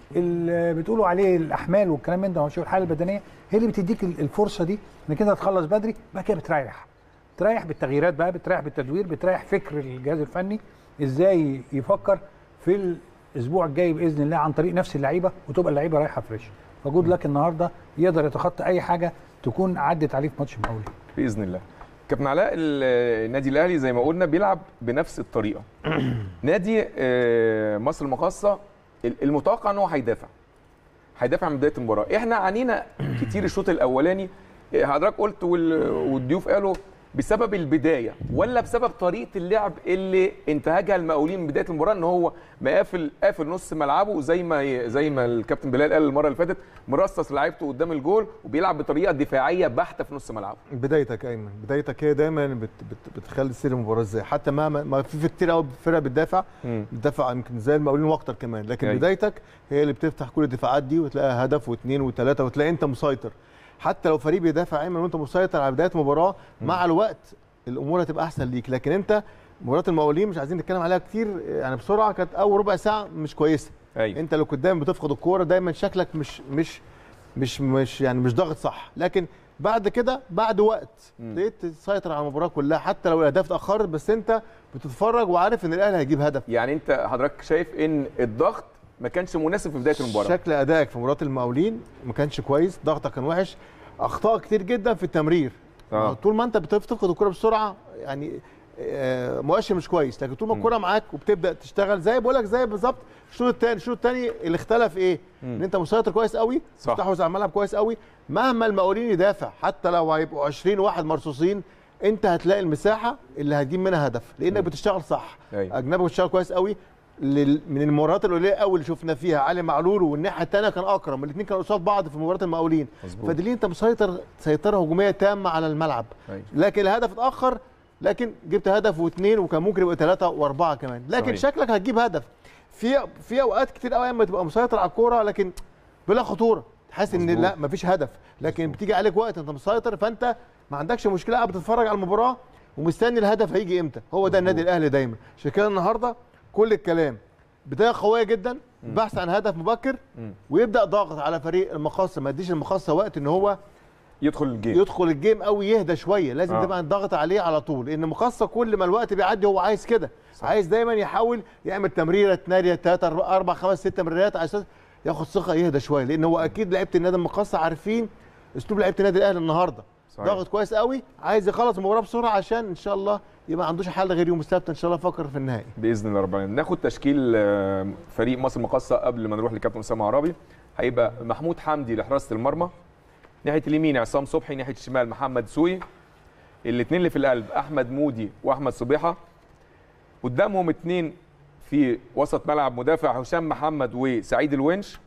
اللي بتقولوا عليه الاحمال والكلام من ده وشو الحاله البدنيه هي اللي بتديك ال- الفرصه دي انك انت تخلص بدري بعد كده بتريح تريح بالتغييرات بقى بتريح بالتدوير بتريح فكر الجهاز الفني ازاي يفكر في الاسبوع الجاي باذن الله عن طريق نفس اللعيبه وتبقى اللعيبه رايحه فريش فجود لك النهارده يقدر يتخطى اي حاجه تكون عدت عليه في ماتش المقاولين باذن الله كابتن علاء ال- النادي الاهلي زي ما قلنا بيلعب بنفس الطريقه نادي آه، مصر المقاصه ال- المتوقع ان هو هيدافع هيدافع من بدايه المباراه احنا عانينا كتير الشوط الاولاني آه، حضرتك قلت وال- والضيوف قالوا بسبب البدايه ولا بسبب طريقه اللعب اللي انتهجها المقاولين من بدايه المباراه ان هو مقافل قافل نص ملعبه زي ما زي ما الكابتن بلال قال المره اللي فاتت مرصص لعيبته قدام الجول وبيلعب بطريقه دفاعيه بحته في نص ملعبه بدايتك ايمن بدايتك هي دايما بت بت بتخلي سير المباراه ازاي حتى مهما ما في في كتير قوي فرق بتدافع مم. بتدافع يمكن زي المقاولين واكتر كمان لكن أيوة. بدايتك هي اللي بتفتح كل الدفاعات دي وتلاقي هدف واثنين وثلاثه وتلاقي انت مسيطر حتى لو فريق بيدافع ايمن وانت مسيطر على بدايه مباراه مع الوقت الامور هتبقى احسن ليك لكن انت مباراه المقاولين مش عايزين نتكلم عليها كتير يعني بسرعه كانت اول ربع ساعه مش كويسه ايوه انت لو كنت دايما بتفقد الكوره دايما شكلك مش مش مش مش يعني مش ضاغط صح لكن بعد كده بعد وقت مم. ابتديت تسيطر على المباراه كلها حتى لو الاهداف اتاخرت بس انت بتتفرج وعارف ان الاهلي هيجيب هدف يعني انت حضرتك شايف ان الضغط ما كانش مناسب في بدايه المباراه شكل ادائك في مباراه المقاولين ما كانش كويس ضغطك كان وحش اخطاء كتير جدا في التمرير آه. طول ما انت بتفقد الكوره بسرعه يعني آه، مؤشر مش كويس لكن طول ما الكوره معاك وبتبدا تشتغل زي بقول لك زي بالظبط الشوط الثاني الشوط الثاني اللي اختلف ايه ان انت مسيطر كويس قوي صح. بتحوز على الملعب كويس قوي مهما المقاولين يدافع حتى لو هيبقوا 20 واحد مرصوصين انت هتلاقي المساحه اللي هتجيب منها هدف لانك بتشتغل صح أيوة. اجنبي بتشتغل كويس قوي لل- من المباريات القليله قوي اللي شفنا فيها علي معلول والناحيه الثانيه كان اكرم الاثنين كانوا قصاد بعض في مباراه المقاولين مظبوط. فدليل انت مسيطر سيطره هجوميه تامه على الملعب أيوة. لكن الهدف اتاخر لكن جبت هدف واثنين وكان ممكن يبقى ثلاثه واربعه كمان لكن صحيح. شكلك هتجيب هدف في في اوقات كتير قوي اما تبقى مسيطر على الكوره لكن بلا خطوره تحس ان مظبوط. لا مفيش هدف لكن بتيجي عليك وقت انت مسيطر فانت ما عندكش مشكله قاعد بتتفرج على المباراه ومستني الهدف هيجي امتى هو ده النادي الاهلي دايما عشان كده النهارده كل الكلام بدايه قويه جدا بحث عن هدف مبكر مم. ويبدا ضاغط على فريق المقاصه ما يديش المقاصه وقت ان هو يدخل الجيم يدخل الجيم قوي يهدى شويه لازم آه. آه. تبقى ضاغط عليه على طول لان مقصه كل ما الوقت بيعدي هو عايز كده عايز دايما يحاول يعمل تمريره ناريه ثلاثه اربع خمس ست تمريرات على اساس ياخد ثقه يهدى شويه لان هو اكيد لعيبه النادي المقصه عارفين اسلوب لعيبه النادي الاهلي النهارده صحيح. ضاغط كويس قوي عايز يخلص المباراه بسرعه عشان ان شاء الله يبقى ما عندوش حل غير يوم السبت ان شاء الله يفكر في النهائي باذن الله رب العالمين ناخد تشكيل آه، فريق مصر المقاصه قبل ما نروح لكابتن اسامه عرابي هيبقى محمود حمدي لحراسه المرمى ناحيه اليمين عصام صبحي ناحيه الشمال محمد سوي الاثنين اللي في القلب احمد مودي واحمد صبيحه قدامهم اثنين في وسط ملعب مدافع هشام محمد وسعيد الونش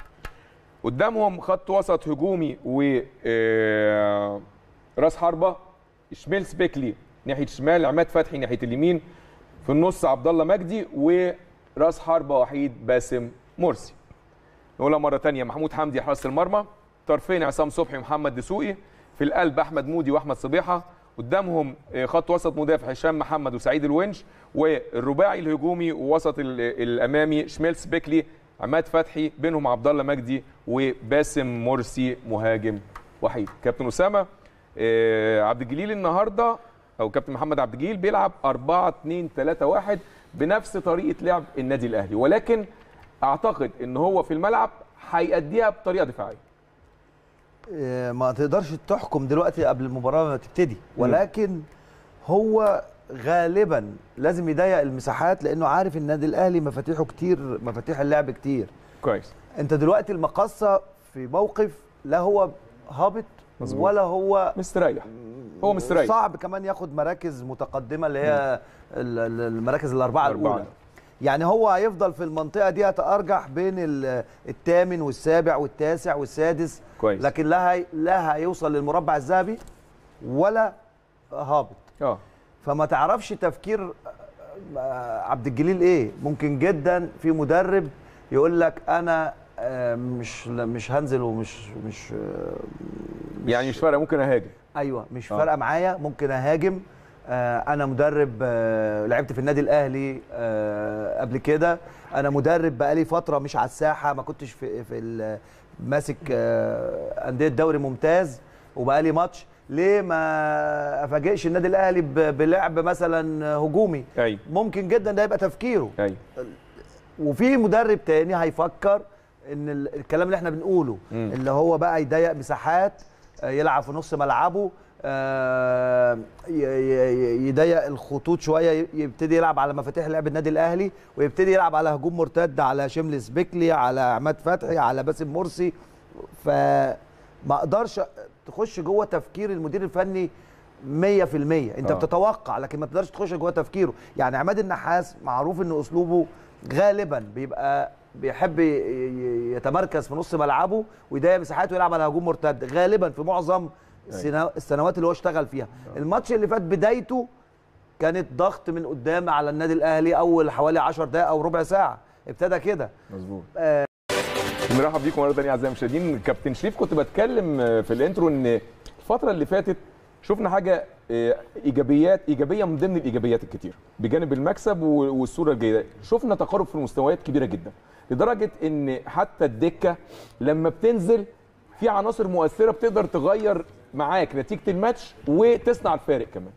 قدامهم خط وسط هجومي و آه، راس حربه شميلس بيكلي ناحيه الشمال عماد فتحي ناحيه اليمين في النص عبد الله مجدي وراس حربه وحيد باسم مرسي نقولها مره ثانيه محمود حمدي حراسه المرمى طرفين عصام صبحي ومحمد دسوقي في القلب احمد مودي واحمد صبيحه قدامهم آه، خط وسط مدافع هشام محمد وسعيد الونش والرباعي الهجومي ووسط ال- الامامي شميلس بيكلي عماد فتحي بينهم عبد الله مجدي وباسم مرسي مهاجم وحيد كابتن اسامه آه، عبد الجليل النهارده او كابتن محمد عبد الجليل بيلعب 4 2 3 1 بنفس طريقه لعب النادي الاهلي ولكن اعتقد ان هو في الملعب هيأديها بطريقه دفاعيه إيه، ما تقدرش تحكم دلوقتي قبل المباراه ما تبتدي ولكن هو غالبا لازم يضيق المساحات لانه عارف النادي الاهلي مفاتيحه كتير مفاتيح اللعب كتير كويس انت دلوقتي المقصه في موقف لا هو هابط مظبوط. ولا هو مستريح هو مستريح صعب كمان ياخد مراكز متقدمه اللي هي ال- ال- المراكز الاربعه الأربعة. الاولى يعني هو هيفضل في المنطقه دي يتارجح بين ال- الثامن والسابع والتاسع والسادس كويس لكن لا هي لا هيوصل للمربع الذهبي ولا هابط اه فما تعرفش تفكير آه، عبد الجليل ايه ممكن جدا في مدرب يقول لك انا آه، مش مش هنزل ومش مش آه، يعني مش فارقه ممكن اهاجم ايوه مش آه. فارقه معايا ممكن اهاجم آه، انا مدرب آه، لعبت في النادي الاهلي آه، قبل كده انا مدرب بقالي فتره مش على الساحه ما كنتش في في ال- ماسك آه، انديه دوري ممتاز وبقالي ماتش ليه ما افاجئش النادي الاهلي ب- بلعب مثلا هجومي ايوه ممكن جدا ده يبقى تفكيره ايوه وفي مدرب تاني هيفكر ان ال- الكلام اللي احنا بنقوله مم. اللي هو بقى يضيق مساحات آه، يلعب في نص ملعبه آه، ي- ي- يضيق الخطوط شويه ي- يبتدي يلعب على مفاتيح لعب النادي الاهلي ويبتدي يلعب على هجوم مرتد على شملس بيكلي على عماد فتحي على باسم مرسي فما اقدرش تخش جوه تفكير المدير الفني 100% انت آه. آه. بتتوقع لكن ما تقدرش تخش جوه تفكيره يعني عماد النحاس معروف ان اسلوبه غالبا بيبقى بيحب ي- ي- يتمركز في نص ملعبه ويضيق مساحات ويلعب على هجوم مرتد غالبا في معظم السنا- السنوات اللي هو اشتغل فيها الماتش اللي فات بدايته كانت ضغط من قدام على النادي الاهلي اول حوالي 10 دقائق او ربع ساعه ابتدى كده مظبوط آه. نرحب بيكم مره ثانيه اعزائي المشاهدين كابتن شريف كنت بتكلم آه، في الانترو ان الفتره اللي فاتت شفنا حاجه آه، ايجابيات ايجابيه من ضمن الايجابيات الكتير بجانب المكسب و- والصوره الجيده شفنا تقارب في المستويات كبيره جدا لدرجه ان حتى الدكه لما بتنزل في عناصر مؤثره بتقدر تغير معاك نتيجه الماتش وتصنع الفارق كمان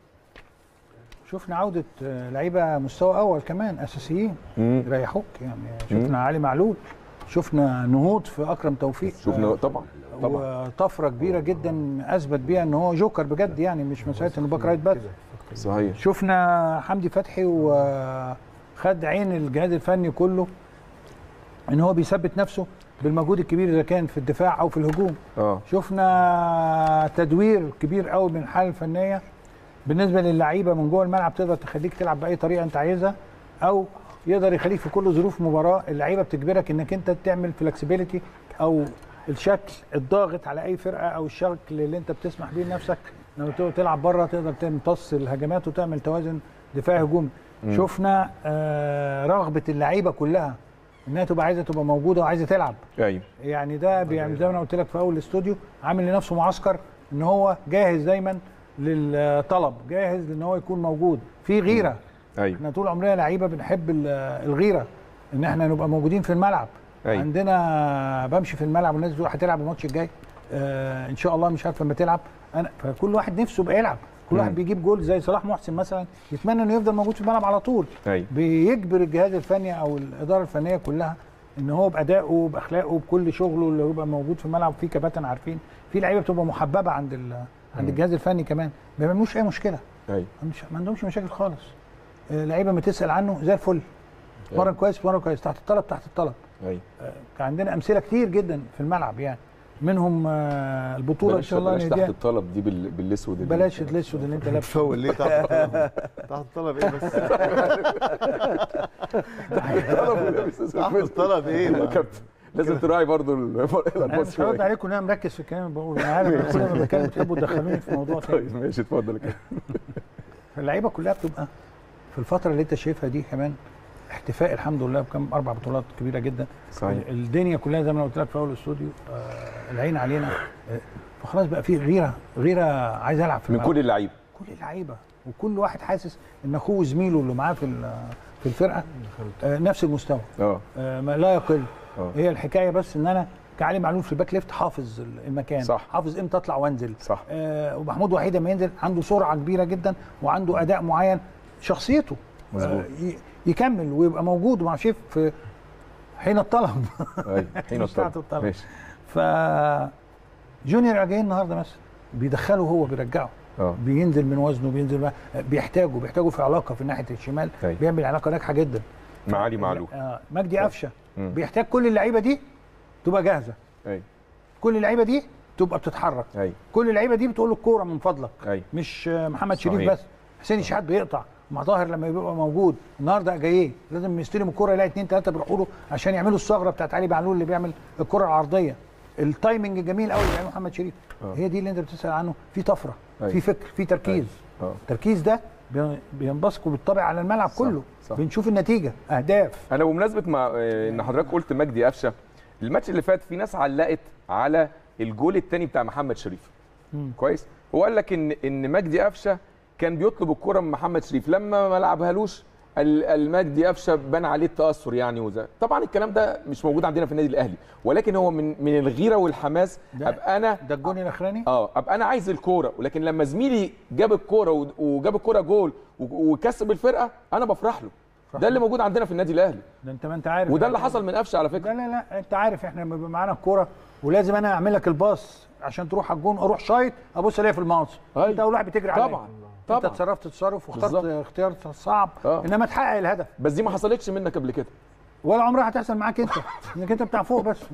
شفنا عوده آه، لعيبه مستوى اول كمان اساسيين يريحوك يعني شفنا علي معلول شفنا نهوض في اكرم توفيق شفنا طبعا طبعا وطفره كبيره جدا اثبت بيها ان هو جوكر بجد يعني مش مساله انه باك رايت بس صحيح شفنا حمدي فتحي وخد عين الجهاز الفني كله ان هو بيثبت نفسه بالمجهود الكبير اذا كان في الدفاع او في الهجوم اه شفنا تدوير كبير قوي من الحاله الفنيه بالنسبه للعيبه من جوه الملعب تقدر تخليك تلعب باي طريقه انت عايزها او يقدر يخليك في كل ظروف مباراه اللعيبه بتجبرك انك انت تعمل فلكسبيليتي او الشكل الضاغط على اي فرقه او الشكل اللي انت بتسمح بيه لنفسك لما تقدر تلعب بره تقدر تمتص الهجمات وتعمل توازن دفاعي هجومي شفنا آه رغبه اللعيبه كلها انها تبقى عايزه تبقى موجوده وعايزه تلعب ايوه يعني ده بيعمل زي ما انا قلت لك في اول الاستوديو عامل لنفسه معسكر ان هو جاهز دايما للطلب جاهز ان هو يكون موجود في غيره ايوه احنا طول عمرنا لعيبه بنحب ال- الغيره ان احنا نبقى موجودين في الملعب أيوة. عندنا بمشي في الملعب والناس بتقول هتلعب الماتش الجاي آه ان شاء الله مش عارف لما تلعب انا فكل واحد نفسه يبقى يلعب كل واحد مم. بيجيب جول زي صلاح محسن مثلا يتمنى انه يفضل موجود في الملعب على طول ايوه بيجبر الجهاز الفني او الاداره الفنيه كلها ان هو بادائه باخلاقه بكل شغله اللي يبقى موجود في الملعب في كباتن عارفين في لعيبه بتبقى محببه عند ال- عند الجهاز الفني كمان ما بيعملوش اي مشكله ايوه مش ما عندهمش مشاكل خالص آه، لعيبه ما تسال عنه زي الفل مره كويس مره كويس تحت الطلب تحت الطلب ايوه كان عندنا امثله كتير جدا في الملعب يعني منهم آه، البطوله ان بلاش شاء الله بلاش تحت نهديها الطلب دي بال- بالاسود اللي- بلاش الاسود اللي انت لابسه فول ليه تحت الطلب تحت الطلب ايه بس طلب ولابس اسود تحت الطلب ايه يا ما- كابتن لازم تراعي برضو ال- انا مش الالفاظ هرد شويه عليكم ان انا مركز في الكلام اللي بقوله انا عارف إن كل ما بتكلم بتحبوا تدخلوني في موضوع تاني طيب ماشي اتفضل كده فاللعيبه كلها بتبقى في الفتره اللي انت شايفها دي كمان احتفاء الحمد لله بكم اربع بطولات كبيره جدا صحيح الدنيا كلها زي ما انا قلت لك في اول الاستوديو آه العين علينا آه فخلاص بقى في غيره غيره عايز العب في من الملعب. كل اللعيبه كل اللعيبه وكل واحد حاسس ان اخوه وزميله اللي معاه في ال- في الفرقه آه نفس المستوى اه آه ما لا يقل اه هي الحكايه بس ان انا كعلي معلول في الباك ليفت حافظ المكان صح. حافظ امتى اطلع وانزل صح آه ومحمود وحيد لما ينزل عنده سرعه كبيره جدا وعنده اداء معين شخصيته مظبوط. ي- يكمل ويبقى موجود ومع شيف في حين الطلب ايوه حين مش ساعة الطلب الطلب. ماشي ف جونيور جاي النهارده مثلا بيدخله هو بيرجعه اه بينزل من وزنه بينزل بقى بيحتاجه بيحتاجه في علاقه في ناحيه الشمال أيوة. بيعمل علاقه ناجحه جدا مع علي معلول آه مجدي قفشه مم. بيحتاج كل اللعيبه دي تبقى جاهزه ايوه كل اللعيبه دي تبقى بتتحرك ايوه كل اللعيبه دي بتقول له الكوره من فضلك ايوه مش آه، محمد شريف صحيح. بس حسين الشحات بيقطع مع طاهر لما يبقى موجود النهارده جايه لازم يستلم الكوره يلاقي اثنين ثلاثه بيروحوا له عشان يعملوا الثغره بتاعت علي معلول اللي بيعمل الكره العرضيه التايمنج الجميل قوي اللي بيعمله محمد شريف آه. هي دي اللي انت بتسال عنه في طفره أيوة. في فكر في تركيز اه التركيز ده بي- بينبثق بالطبع على الملعب صح، كله صح. بنشوف النتيجه اهداف انا بمناسبه ما آه، ان حضرتك قلت مجدي قفشه الماتش اللي فات في ناس علقت على الجول الثاني بتاع محمد شريف مم. كويس هو قال لك ان ان مجدي قفشه كان بيطلب الكره من محمد شريف لما ما لعبهالوش ال- المجدي قفشه بان عليه التاثر يعني وزي. طبعا الكلام ده مش موجود عندنا في النادي الاهلي ولكن هو من من الغيره والحماس ده- ابقى انا ده الجون الاخراني اه ابقى انا عايز الكوره ولكن لما زميلي جاب الكوره و- وجاب الكوره جول و- وكسب الفرقه انا بفرح له ده اللي موجود عندنا في النادي الاهلي ده انت ما انت عارف وده اللي حصل من قفشه على فكره لا لا لا انت عارف احنا لما بيبقى معانا الكوره ولازم انا اعمل لك الباص عشان تروح على الجون اروح شايط ابص الاقي في المقص أيوة. انت اول واحد بتجري عليا طبعا انت طبعا اتصرفت تصرف واخترت بالظبط. اختيار صعب آه. انما تحقق الهدف بس دي ما حصلتش منك قبل كده ولا عمرها هتحصل معاك انت انك انت بتاع فوق بس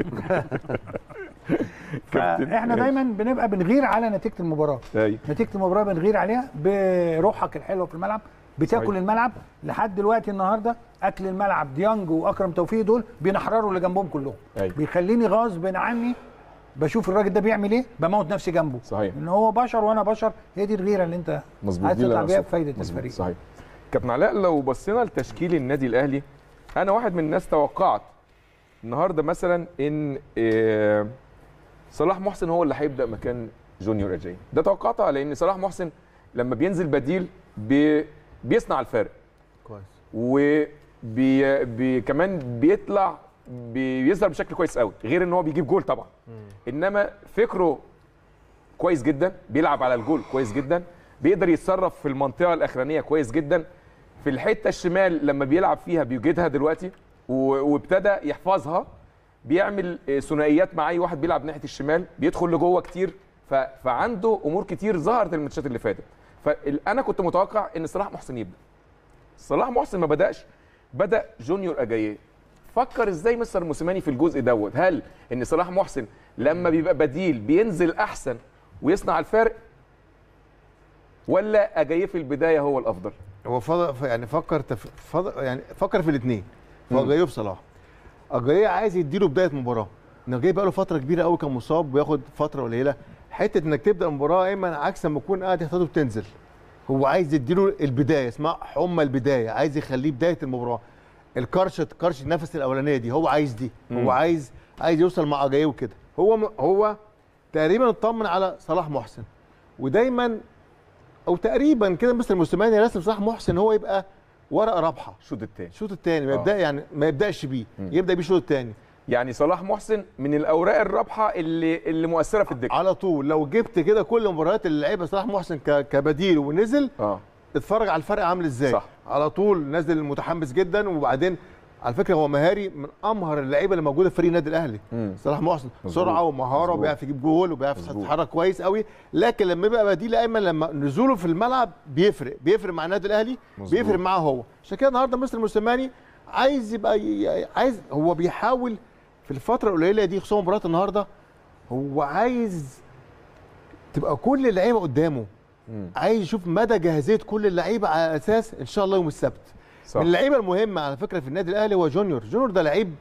فاحنا دايما بنبقى بنغير على نتيجه المباراه ايوه نتيجه المباراه بنغير عليها بروحك الحلوه في الملعب بتاكل صحيح. الملعب لحد دلوقتي النهارده اكل الملعب ديانج واكرم توفيق دول بينحرروا اللي جنبهم كلهم أيوة. بيخليني غصب عني بشوف الراجل ده بيعمل ايه بموت نفسي جنبه صحيح. ان هو بشر وانا بشر هي دي الغيره اللي انت مظبوط عايز دي اللي تطلع أنا بيها أقصدها. بفايده مظبوط، الفريق صحيح كابتن علاء لو بصينا لتشكيل النادي الاهلي انا واحد من الناس توقعت النهارده مثلا ان آه، صلاح محسن هو اللي هيبدا مكان جونيور اجاي ده توقعتها لان صلاح محسن لما بينزل بديل بي بيصنع الفارق كويس وبي بي كمان بيطلع بيظهر بشكل كويس قوي غير ان هو بيجيب جول طبعا انما فكره كويس جدا بيلعب على الجول كويس جدا بيقدر يتصرف في المنطقه الاخرانيه كويس جدا في الحته الشمال لما بيلعب فيها بيوجدها دلوقتي و- وابتدى يحفظها بيعمل آه، ثنائيات مع اي واحد بيلعب ناحيه الشمال بيدخل لجوه كتير ف... فعنده امور كتير ظهرت الماتشات اللي فاتت فانا كنت متوقع ان صلاح محسن يبدا صلاح محسن ما بداش بدا جونيور اجاييه فكر ازاي مستر موسيماني في الجزء دوت هل ان صلاح محسن لما بيبقى بديل بينزل احسن ويصنع الفارق ولا اجاييه في البدايه هو الافضل هو فضل يعني فكر تف... فضل يعني فكر في الاثنين مم. هو جاي بصلاح اجاييه عايز يديله بدايه مباراه انه جاي بقاله فتره كبيره قوي كان مصاب وياخد فتره قليله حته انك تبدا المباراه ايمن عكس ما تكون قاعد يحتاجه بتنزل هو عايز يديله البدايه اسمها حمى البدايه عايز يخليه بدايه المباراه الكرشه كرشه النفس الاولانيه دي هو عايز دي مم. هو عايز عايز يوصل مع اجاييه وكده هو م... هو تقريبا اطمن على صلاح محسن ودايما او تقريبا كده مستر موسيماني رسم صلاح محسن هو يبقى ورقه رابحه الشوط الثاني الشوط الثاني ما آه. يبدا يعني ما يبداش بيه مم. يبدا بيه الشوط الثاني يعني صلاح محسن من الاوراق الرابحه اللي اللي مؤثره في الدكه على طول لو جبت كده كل مباريات اللي لعبها صلاح محسن ك- كبديل ونزل اه اتفرج على الفرق عامل ازاي صح. على طول نازل متحمس جدا وبعدين على فكره هو مهاري من امهر اللعيبه اللي موجوده في فريق النادي الاهلي مم. صلاح محسن مظبوط. سرعه ومهاره مظبوط. وبيعرف يجيب جول وبيعرف مظبوط. يتحرك كويس قوي لكن لما يبقى بديل ايمن لما نزوله في الملعب بيفرق بيفرق مع النادي الاهلي مظبوط. بيفرق معاه هو عشان كده النهارده مستر موسيماني عايز يبقى ي- عايز هو بيحاول في الفتره القليله دي خصوصا مباراه النهارده هو عايز تبقى كل اللعيبه قدامه مم. عايز يشوف مدى جاهزيه كل اللعيبه على اساس ان شاء الله يوم السبت صح من اللعيبه المهمه على فكره في النادي الاهلي هو جونيور جونيور ده لعيب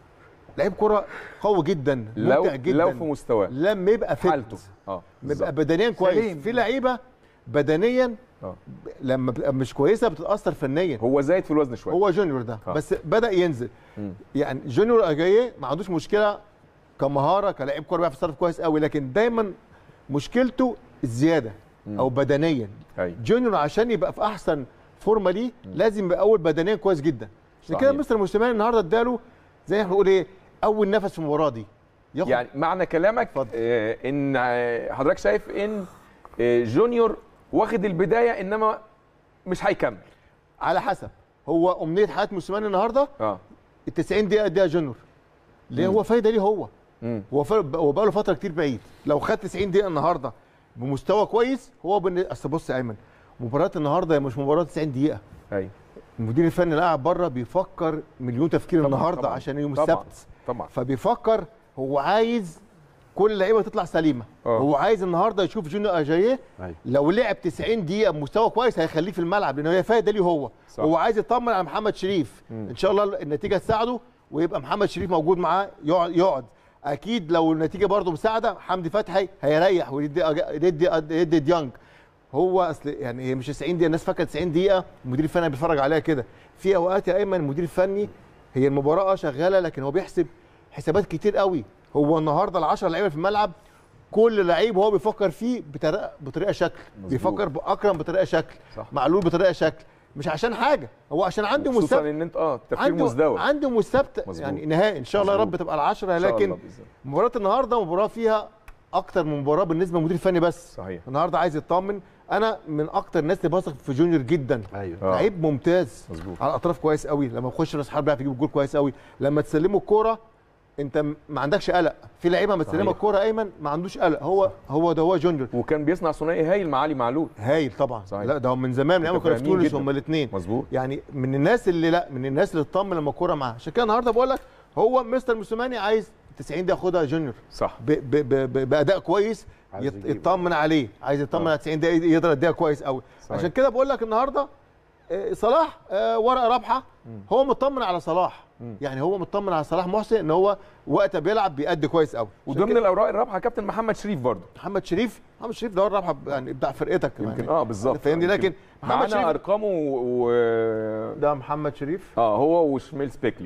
لعيب كره قوي جدا لو ممتع جدا لو في مستواه لما يبقى فت حالته اه يبقى بالظبط. بدنيا كويس سليم. في لعيبه بدنيا آه. لما بتبقى مش كويسه بتتاثر فنيا هو زايد في الوزن شويه هو جونيور ده آه. بس بدا ينزل مم. يعني جونيور اجاييه ما عندوش مشكله كمهاره كلاعب كوره بيعرف يتصرف كويس قوي لكن دايما مشكلته الزياده او بدنيا ايوه جونيور عشان يبقى في احسن فورمه ليه لازم يبقى اول بدنيا كويس جدا عشان كده صحيح. مستر موسيماني النهارده اداله زي ما بنقول ايه اول نفس في المباراه دي ياخد يعني معنى كلامك اتفضل. آه ان آه، حضرتك شايف ان آه جونيور واخد البدايه انما مش هيكمل على حسب هو امنيه حياه موسيماني النهارده اه ال 90 دقيقه اديها جونيور ليه مم. هو فايده ليه هو مم. هو ف- هو بقى له فتره كتير بعيد لو خد 90 دقيقه النهارده بمستوى كويس هو بن... اصل بص يا ايمن مباراه النهارده هي مش مباراه 90 دقيقه ايوه المدير الفني اللي قاعد بره بيفكر مليون تفكير طبعاً، النهارده طبعاً، عشان يوم طبعاً. السبت طبعا فبيفكر هو عايز كل اللعيبه تطلع سليمه آه. هو عايز النهارده يشوف جونيور اجاييه أيوة. لو لعب 90 دقيقه بمستوى كويس هيخليه في الملعب لان هي فايده ليه هو صح. هو عايز يطمن على محمد شريف مم. ان شاء الله النتيجه تساعده ويبقى محمد شريف موجود معاه يقعد يقعد اكيد لو النتيجه برضه مساعده حمدي فتحي هيريح ويدي أج- يدي يدي ديانج هو اصل يعني هي مش 90 دقيقه الناس فاكره 90 دقيقه المدير الفني بيتفرج عليها كده في اوقات يا ايمن المدير الفني هي المباراه اه شغاله لكن هو بيحسب حسابات كتير قوي هو النهارده ال10 لعيبه في الملعب كل لعيب هو بيفكر فيه بطريقه بطريقه شكل مظبوط. بيفكر باكرم بطريقه شكل صح. معلول بطريقه شكل مش عشان حاجه هو عشان عنده خصوصا مستوى ان انت اه تفكير عنده مزدوج عنده مستبت مظبوط. يعني نهائي ان شاء الله يا رب مظبوط. تبقى العشرة إن شاء لكن الله بإذن الله. مباراه النهارده مباراه فيها اكتر من مباراه بالنسبه للمدير الفني بس صحيح النهارده عايز يطمن انا من اكتر الناس اللي بثق في جونيور جدا ايوه آه. لعيب ممتاز مظبوط على الاطراف كويس قوي لما يخش راس حرب بيعرف يجيب الجول كويس قوي لما تسلمه الكوره انت م- ما عندكش قلق في لعيبه ما تسلمها صحيح. الكوره ايمن ما عندوش قلق هو هو ده هو جونيور وكان بيصنع ثنائي هايل مع علي معلول هايل طبعا صحيح. لا ده هو من زمان من ايام ما كانوا في متفاهمين تونس جداً. هم الاثنين مظبوط يعني من الناس اللي لا من الناس اللي تطمن لما الكوره معاه عشان كده النهارده بقول لك هو مستر موسيماني عايز 90 دقيقه ياخدها جونيور صح ب ب ب ب باداء كويس عايز يط- يجيب. يطمن عليه عايز يطمن آه. على 90 دقيقه يقدر يديها كويس قوي صحيح. عشان كده بقول لك النهارده آه، صلاح آه، ورقه رابحه هو مطمن على صلاح مم. يعني هو مطمن على صلاح محسن ان هو وقت بيلعب بيأدي كويس قوي عشان وضمن كده الاوراق الرابحه كابتن محمد شريف برضه محمد شريف محمد شريف ده هو الرابحه يعني ابداع فرقتك يمكن يعني اه بالظبط فاهمني يمكن لكن محمد معانا شريف ارقامه و... و... ده محمد شريف اه هو وشميلز بيكلي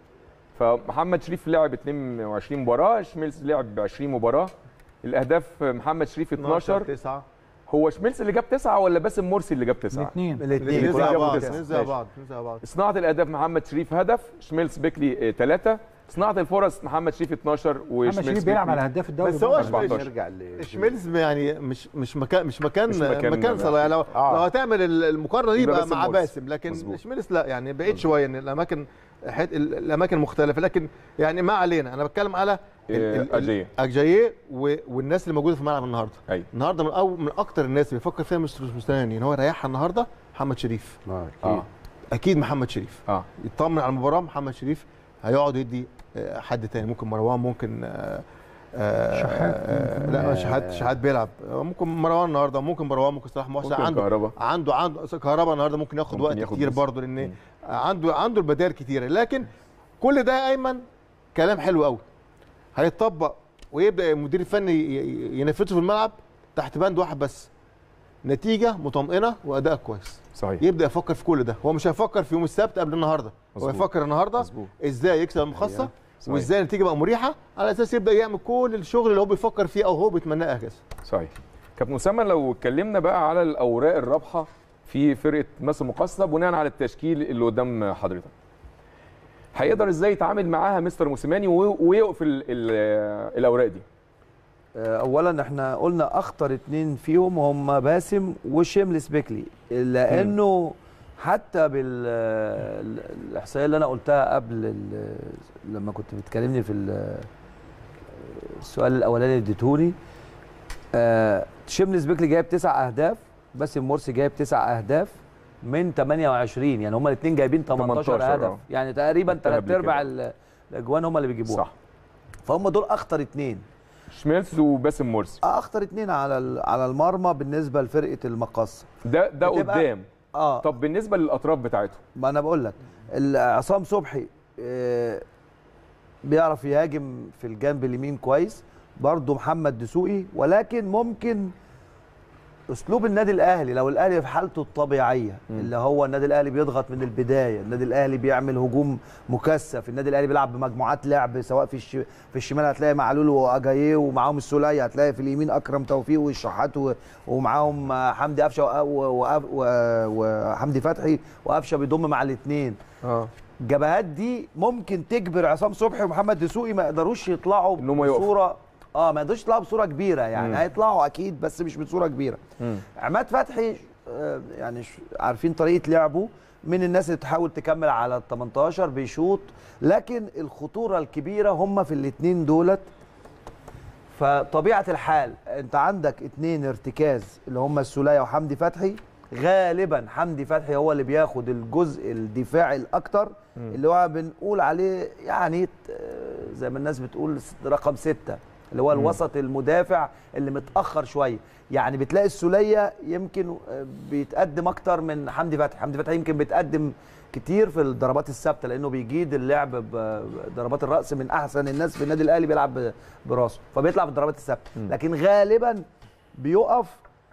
فمحمد شريف لعب 22 مباراه شميلز لعب 20 مباراه الاهداف محمد شريف 12 9 هو شميلز اللي جاب تسعه ولا باسم مرسي اللي جاب تسعه؟ الاثنين الاثنين نزل كلهم على جابوا بعض تسعة. نزل على ماشي. بعض نزل على بعض صناعه الاهداف محمد شريف هدف شميلز بيكلي ثلاثه صناعه الفرص محمد شريف 12 محمد وشميلز شريف بيلعب على هداف الدوري بس هو برضه. شميلز- 14. نرجع ل شميلز يعني مش مش مكان مش مكان مش مش مكان مكان, مكان صلاح لو آه. لو هتعمل ال- المقارنه دي يبقى يبقى باسم مع مرسي. باسم لكن مظبوط. شميلز لا يعني بعيد شويه ان الاماكن حت... الاماكن مختلفه لكن يعني ما علينا انا بتكلم على ال- ال- ال- اجيه اجاييه و- والناس اللي موجوده في الملعب النهارده ايوه النهارده من أو من اكتر الناس اللي بيفكر فيها مستر مستني ان هو يريحها النهارده محمد شريف آه، أكيد. اه اكيد محمد شريف اه يطمن على المباراه محمد شريف هيقعد يدي آه، حد تاني ممكن مروان ممكن آه، آه، شحات آه، ممكن. لا شحات شحات بيلعب آه، ممكن مروان النهارده ممكن مروان ممكن صلاح محسن ممكن عنده كهربا عنده عنده كهربا النهارده ممكن ياخد ممكن وقت ياخد كتير بس. برضه لان مم. عنده عنده البدائل كتيره لكن كل ده ايمن كلام حلو قوي هيتطبق ويبدا المدير الفني ي- ي- ينفذه في الملعب تحت بند واحد بس نتيجه مطمئنه واداء كويس صحيح يبدا يفكر في كل ده هو مش هيفكر في يوم السبت قبل النهارده هو مظبوط. يفكر النهارده مظبوط ازاي يكسب المخصصه صحيح. وازاي النتيجه تبقى مريحه على اساس يبدا يعمل كل الشغل اللي هو بيفكر فيه او هو بيتمناه اساسا صحيح كابتن اسامه لو اتكلمنا بقى على الاوراق الرابحه في فرقه مصر المقاصه بناء على التشكيل اللي قدام حضرتك هيقدر ازاي يتعامل معاها مستر موسيماني و- ويوقف ال ال الاوراق دي آه، اولا احنا قلنا اخطر اتنين فيهم هم باسم وشيملس بيكلي لانه حتى بالاحصائيه اللي انا قلتها قبل ال- لما كنت بتكلمني في ال- السؤال الاولاني اللي اديتهوني آه، شيملس بيكلي جايب تسع اهداف باسم مرسي جايب تسع اهداف من 28 يعني هما الاثنين جايبين 18, 18 هدف آه. يعني تقريبا قلتها ثلاث قبل ارباع كده. ال- الاجوان هما اللي بيجيبوها صح فهم دول اخطر اتنين شميلز وباسم مرسي اخطر اتنين على ال- على المرمى بالنسبه لفرقه المقصه ده ده بتبقى- قدام اه طب بالنسبه للاطراف بتاعتهم ما انا بقول لك ال- عصام صبحي آه بيعرف يهاجم في الجنب اليمين كويس برضه محمد دسوقي ولكن ممكن اسلوب النادي الاهلي لو الاهلي في حالته الطبيعيه مم. اللي هو النادي الاهلي بيضغط من البدايه النادي الاهلي بيعمل هجوم مكثف النادي الاهلي بيلعب بمجموعات لعب سواء في الش... في الشمال هتلاقي معلول واجاييه ومعاهم السوليه هتلاقي في اليمين اكرم توفيق والشحات و... ومعاهم آه، حمدي قفشه وأ- و- وأ- و- وحمدي فتحي وقفشه بيضم مع الاثنين اه الجبهات دي ممكن تجبر عصام صبحي ومحمد دسوقي ما يقدروش يطلعوا إن هم يقفوا. بصوره اه ما يقدروش يطلعوا بصوره كبيره يعني مم. هيطلعوا اكيد بس مش بصوره كبيره مم. عماد فتحي آه، يعني ش- عارفين طريقه لعبه من الناس اللي تحاول تكمل على ال 18 بيشوط لكن الخطوره الكبيره هم في الاثنين دولت فطبيعه الحال انت عندك اثنين ارتكاز اللي هم السوليه وحمدي فتحي غالبا حمدي فتحي هو اللي بياخد الجزء الدفاعي الاكتر اللي هو بنقول عليه يعني آه، زي ما الناس بتقول رقم ستة اللي هو الوسط المدافع اللي متاخر شويه يعني بتلاقي السوليه يمكن آه، بيتقدم اكتر من حمدي فتحي حمدي فتحي يمكن بيتقدم كتير في الضربات الثابته لانه بيجيد اللعب بضربات الراس من احسن الناس في النادي الاهلي بيلعب ب- براسه فبيطلع في الضربات الثابته لكن غالبا بيقف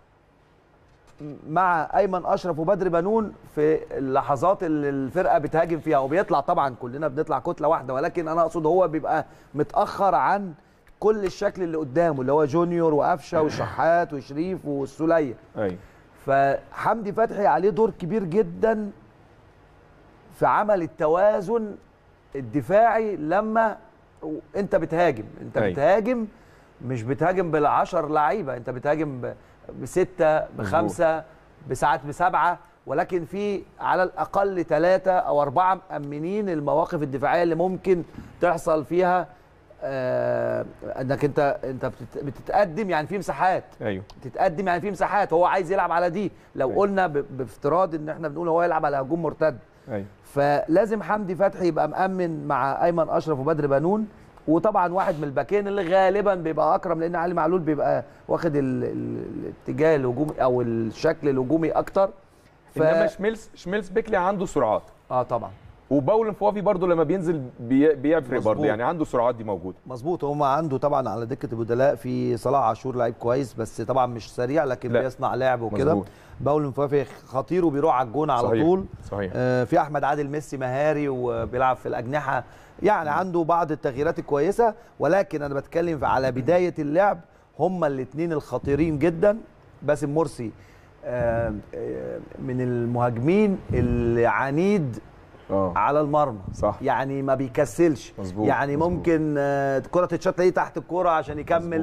مع ايمن اشرف وبدر بنون في اللحظات اللي الفرقه بتهاجم فيها وبيطلع طبعا كلنا بنطلع كتله واحده ولكن انا اقصد هو بيبقى متاخر عن كل الشكل اللي قدامه اللي هو جونيور وقفشه وشحات وشريف والسوليه ايوه فحمدي فتحي عليه دور كبير جدا في عمل التوازن الدفاعي لما انت بتهاجم انت أيوة. بتهاجم مش بتهاجم بالعشر لعيبه انت بتهاجم ب- بسته بخمسه بساعات بسبعه ولكن في على الاقل ثلاثه او اربعه مامنين المواقف الدفاعيه اللي ممكن تحصل فيها آه انك انت انت بتت- بتتقدم يعني في مساحات ايوه تتقدم يعني في مساحات هو عايز يلعب على دي لو أيوة. قلنا ب- بافتراض ان احنا بنقول هو يلعب على هجوم مرتد ايوه فلازم حمدي فتحي يبقى مأمن مع ايمن اشرف وبدر بنون وطبعا واحد من الباكين اللي غالبا بيبقى اكرم لان علي معلول بيبقى واخد ال- ال- الاتجاه الهجومي او الشكل الهجومي اكتر ف... انما شميلز شميلز بيكلي عنده سرعات اه طبعا وباول فوافي برضو لما بينزل بي- بيفرق مظبوط. برضو يعني عنده سرعات دي موجوده مظبوط هو عنده طبعا على دكه البدلاء في صلاح عاشور لعيب كويس بس طبعا مش سريع لكن لا. بيصنع لعب وكده مظبوط. باول مفافي خطير وبيروح على الجون على صحيح. طول صحيح آه، في احمد عادل ميسي مهاري وبيلعب في الاجنحه يعني عنده بعض التغييرات الكويسه ولكن انا بتكلم في- على بدايه اللعب هما الاثنين الخطيرين جدا باسم مرسي آه، آه، من المهاجمين اللي عنيد اه على المرمى صح. يعني ما بيكسلش مظبوط، يعني مظبوط. ممكن آه، الكره تتشاط تلاقيه تحت الكره عشان يكمل مظبوط.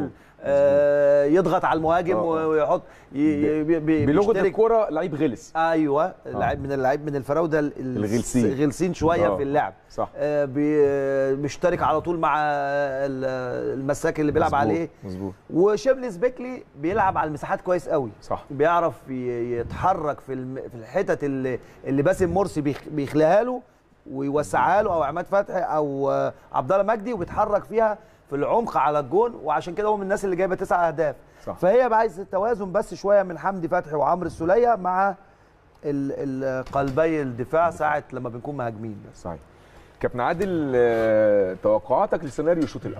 آه يضغط على المهاجم آه، آه. ويحط ي- ي- بي- بي- بلغه بيشترك. الكوره لعيب غلس ايوه لعيب من اللعيب من الفراوده ال- ال- الغلسين. غلسين شويه آه، في اللعب صح. آه بي- بيشترك على طول مع ال- المساك اللي بيلعب مظبوط، عليه مظبوط وشيبليس بيكلي بيلعب على المساحات كويس قوي صح بيعرف ي- يتحرك في الم- في الحتت اللي اللي باسم مرسي بيخ- بيخليها له ويوسعها له او عماد فتحي او آه، عبد الله مجدي وبيتحرك فيها في العمق على الجون وعشان كده هو من الناس اللي جايبه تسع اهداف صح. فهي بقى عايز التوازن بس شويه من حمدي فتحي وعمرو السوليه مع ال- ال- قلبي الدفاع ساعه لما بنكون مهاجمين بس صحيح كابتن عادل آه، توقعاتك لسيناريو الشوط الاول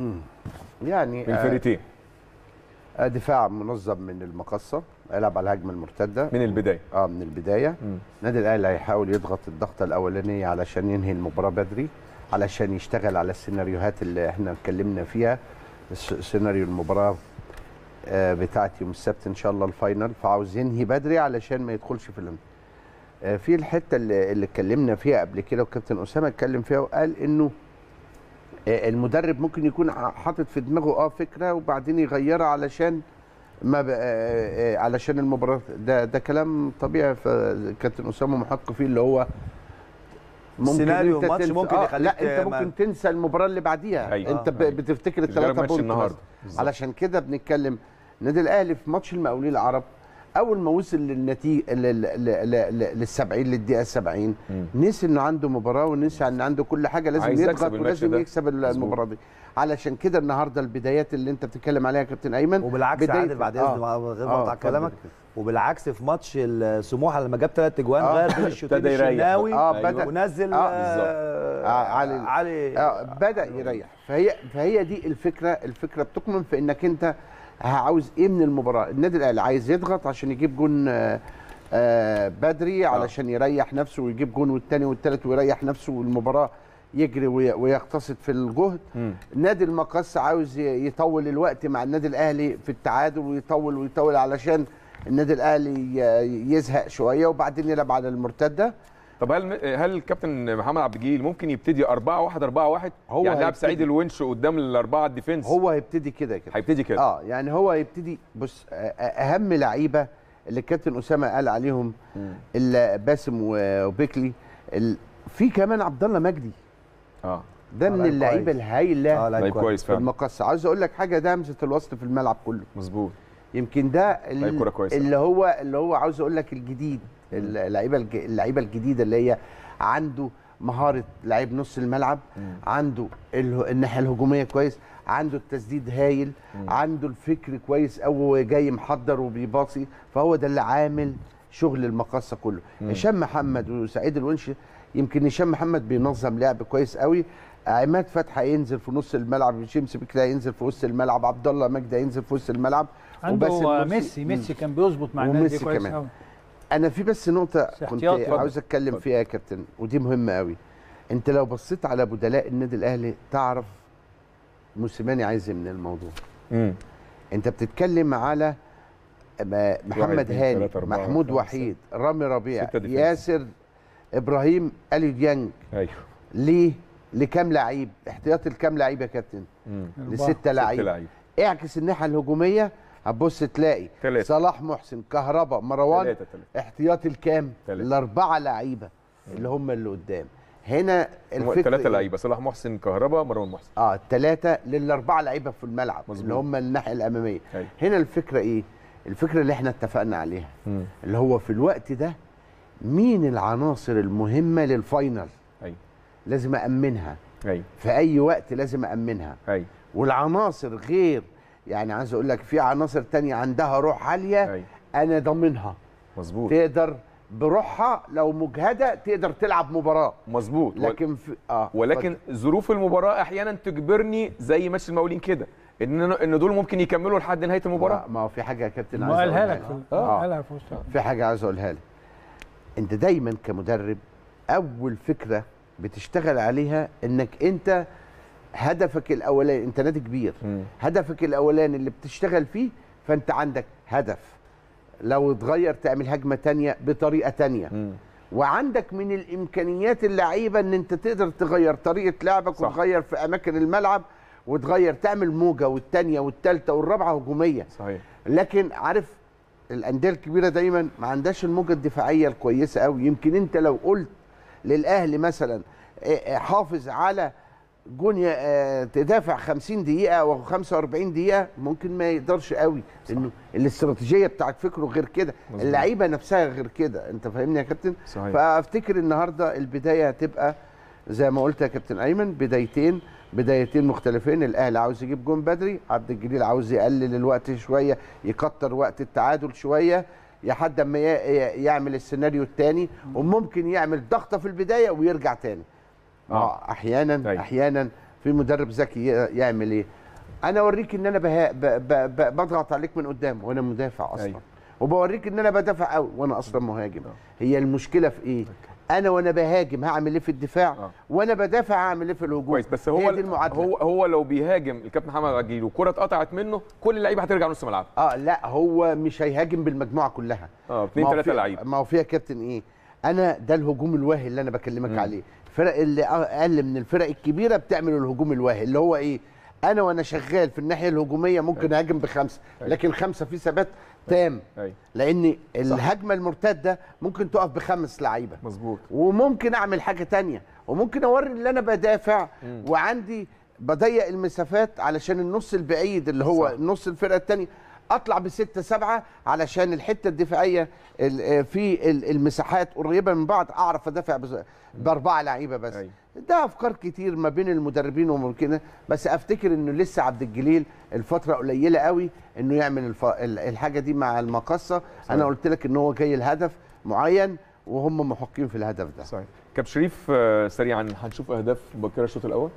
يعني من آه، الفريقين آه، دفاع منظم من المقصه يلعب على الهجمه المرتده من البدايه اه من البدايه مم. النادي الاهلي هيحاول يضغط الضغطه الاولانيه علشان ينهي المباراه بدري علشان يشتغل على السيناريوهات اللي احنا اتكلمنا فيها الس- سيناريو المباراه آه، بتاعت يوم السبت ان شاء الله الفاينل فعاوز ينهي بدري علشان ما يدخلش في الم... آه، في الحته اللي, اللي اتكلمنا فيها قبل كده وكابتن اسامه اتكلم فيها وقال انه آه، المدرب ممكن يكون ع- حاطط في دماغه اه فكره وبعدين يغيرها علشان ما ب... آه، آه، علشان المباراه ده ده كلام طبيعي فكابتن اسامه محق فيه اللي هو سيناريو أنت ماتش تنسى- ممكن آه، يخليك لا انت ما- ممكن تنسى المباراه اللي بعديها أيوة. انت ب... أيوة. بتفتكر مش غير الثلاثه ماتش بونت النهارده بس. بالظبط. علشان كده بنتكلم النادي الاهلي في ماتش المقاولين العرب اول ما وصل للنتيجه للسبعين للدقيقه 70 مم. نسي انه عنده مباراه ونسي ان عنده كل حاجه لازم عايز يضغط يكسب الماتش ولازم ده. يكسب المباراه دي علشان كده النهارده البدايات اللي انت بتتكلم عليها يا كابتن ايمن وبالعكس بداية- عادل بعد اذن آه. مع- غير آه، مقطع اتفضل كلامك كده. وبالعكس في ماتش السموحه لما جاب ثلاث اجوان آه. غير بين الشوطين ابتدى يريح. الشناوي اه أيوة. بدا ونزل آه، آه آه، علي- علي آه بدا يريح فهي فهي دي الفكره الفكره بتكمن في انك انت عاوز ايه من المباراه النادي الاهلي عايز يضغط عشان يجيب جون آه آه بدري علشان يريح نفسه ويجيب جون والتاني والتالت ويريح نفسه والمباراه يجري وي- ويقتصد في الجهد مم. نادي المقص عاوز ي- يطول الوقت مع النادي الاهلي في التعادل ويطول ويطول علشان النادي الاهلي ي- يزهق شويه وبعدين يلعب على المرتده طب هل هل الكابتن محمد عبد الجليل ممكن يبتدي 4 1 4 1 هو يعني لاعب هيبتدي. سعيد الونش قدام الاربعه الديفنس هو هيبتدي كده كده هيبتدي كده اه يعني هو هيبتدي بص آه، آه، اهم لعيبه اللي الكابتن اسامه قال عليهم ال- باسم و- وبيكلي ال- في كمان عبد الله مجدي اه ده آه، من لعيب اللعيبه كويس. الهايله اه لعيب لعيب كويس في فعلا المقص عاوز اقول لك حاجه ده همزه الوسط في الملعب كله مظبوط يمكن ده ال- لعيب كرة كويس اللي هو اللي هو عاوز اقول لك الجديد اللعيبه الج- اللعيبه الجديده اللي هي عنده مهاره لعيب نص الملعب عنده اله- الناحيه الهجوميه كويس عنده التسديد هايل عنده الفكر كويس قوي جاي محضر وبيباصي فهو ده اللي عامل شغل المقصه كله هشام محمد وسعيد الونش يمكن هشام محمد بينظم لعب كويس قوي عماد فتحي ينزل في نص الملعب جيمس بيكلا ينزل في وسط الملعب عبد الله مجدي ينزل في وسط الملعب وباسم عنده مرسي- ميسي مم. ميسي كان بيظبط مع النادي وميسي كويس كمان. قوي انا في بس نقطه كنت احتياطي. اتفضل. عاوز اتكلم اتفضل. فيها يا كابتن ودي مهمه قوي انت لو بصيت على بدلاء النادي الاهلي تعرف موسيماني عايز إيه من الموضوع امم انت بتتكلم على ما- محمد اتنين، هاني تلاتة، أربعة، محمود خمسة. وحيد رامي ربيع ستة ديفنس. ياسر ابراهيم اليو ديانج ايوه ليه لكام لعيب احتياطي لكام لعيب يا كابتن امم أربعة. لستة ست لعيب لعيب اعكس الناحيه الهجوميه هتبص تلاقي تلاتة. صلاح محسن كهربا مروان ثلاثة ثلاثة احتياطي الكام؟ تلاتة. الاربعه لعيبه اللي هم اللي قدام هنا هم الفكره ثلاثة إيه؟ لعيبة صلاح محسن كهربا مروان محسن اه الثلاثه للاربعه لعيبه في الملعب مظبوط. اللي هم الناحيه الاماميه أيوة. هنا الفكره ايه؟ الفكره اللي احنا اتفقنا عليها امم اللي هو في الوقت ده مين العناصر المهمه للفاينل ايوه لازم امنها ايوه في اي وقت لازم امنها ايوه والعناصر غير يعني عايز اقول لك في عناصر تانية عندها روح عاليه ايوه انا ضامنها مظبوط تقدر بروحها لو مجهده تقدر تلعب مباراه مظبوط لكن في اه ولكن ظروف المباراه احيانا تجبرني زي ماتش المقاولين كده ان ان دول ممكن يكملوا لحد نهايه المباراه ما ما هو في حاجه يا كابتن ما عايز قالها أقولها لك في آه. ال- قالها في وسط في حاجه عايز اقولها لك انت دايما كمدرب اول فكره بتشتغل عليها انك انت هدفك الاولاني انت نادي كبير مم. هدفك الاولاني اللي بتشتغل فيه فانت عندك هدف لو اتغير تعمل هجمه تانية بطريقه تانية مم. وعندك من الامكانيات اللعيبه ان انت تقدر تغير طريقه لعبك صح. وتغير في اماكن الملعب وتغير تعمل موجه والثانيه والثالثه والرابعه هجوميه صحيح لكن عارف الانديه الكبيره دايما ما عندهاش الموجه الدفاعيه الكويسه قوي يمكن انت لو قلت للاهلي مثلا إيه، إيه، حافظ على جون ي- آه، تدافع 50 دقيقه او 45 دقيقه ممكن ما يقدرش قوي لانه الاستراتيجيه بتاعت فكره غير كده مظبوط. اللعيبه نفسها غير كده انت فاهمني يا كابتن صحيح فافتكر النهارده البدايه هتبقى زي ما قلت يا كابتن ايمن بدايتين بدايتين مختلفين الاهلي عاوز يجيب جون بدري عبد الجليل عاوز يقلل الوقت شويه يكتر وقت التعادل شويه لحد ما ي- ي- يعمل السيناريو الثاني وممكن يعمل ضغطه في البدايه ويرجع تاني آه. آه. احيانا طيب. احيانا في مدرب ذكي ي- يعمل ايه انا اوريك ان انا بها ب ب ب بضغط عليك من قدام وانا مدافع اصلا أيوة. وبوريك ان انا بدافع قوي وانا اصلا مهاجم هي المشكله في ايه انا وانا بهاجم هعمل ايه في الدفاع آه. وانا بدافع هعمل ايه في الهجوم كويس بس هو هي دي المعادله هو هو لو بيهاجم الكابتن محمد عجيل والكره اتقطعت منه كل اللعيبه هترجع نص ملعب اه لا هو مش هيهاجم بالمجموعه كلها اه اثنين ما هو ثلاثه في- لعيبه ما هو فيها كابتن ايه انا ده الهجوم الواهي اللي انا بكلمك مم. عليه الفرق اللي اقل من الفرق الكبيره بتعمل الهجوم الواهي اللي هو ايه انا وانا شغال في الناحيه الهجوميه ممكن اهاجم بخمسه أيوة. لكن خمسه في ثبات تام ايوه لان الهجمه المرتده ممكن تقف بخمس لعيبه مظبوط وممكن اعمل حاجه تانية وممكن اوري ان انا بدافع مم. وعندي بضيق المسافات علشان النص البعيد اللي هو صح. نص الفرقه الثانيه اطلع بستة سبعة علشان الحته الدفاعيه ال- آه، في ال- المساحات قريبه من بعض اعرف ادافع بز- باربعه لعيبه بس أيوة. ده افكار كتير ما بين المدربين وممكن بس افتكر انه لسه عبد الجليل الفتره قليله قوي انه يعمل الف... ال- الحاجه دي مع المقصه انا قلت لك ان هو جاي الهدف معين وهم محقين في الهدف ده صحيح كابتن شريف آه، سريعا هنشوف اهداف مبكره الشوط الاول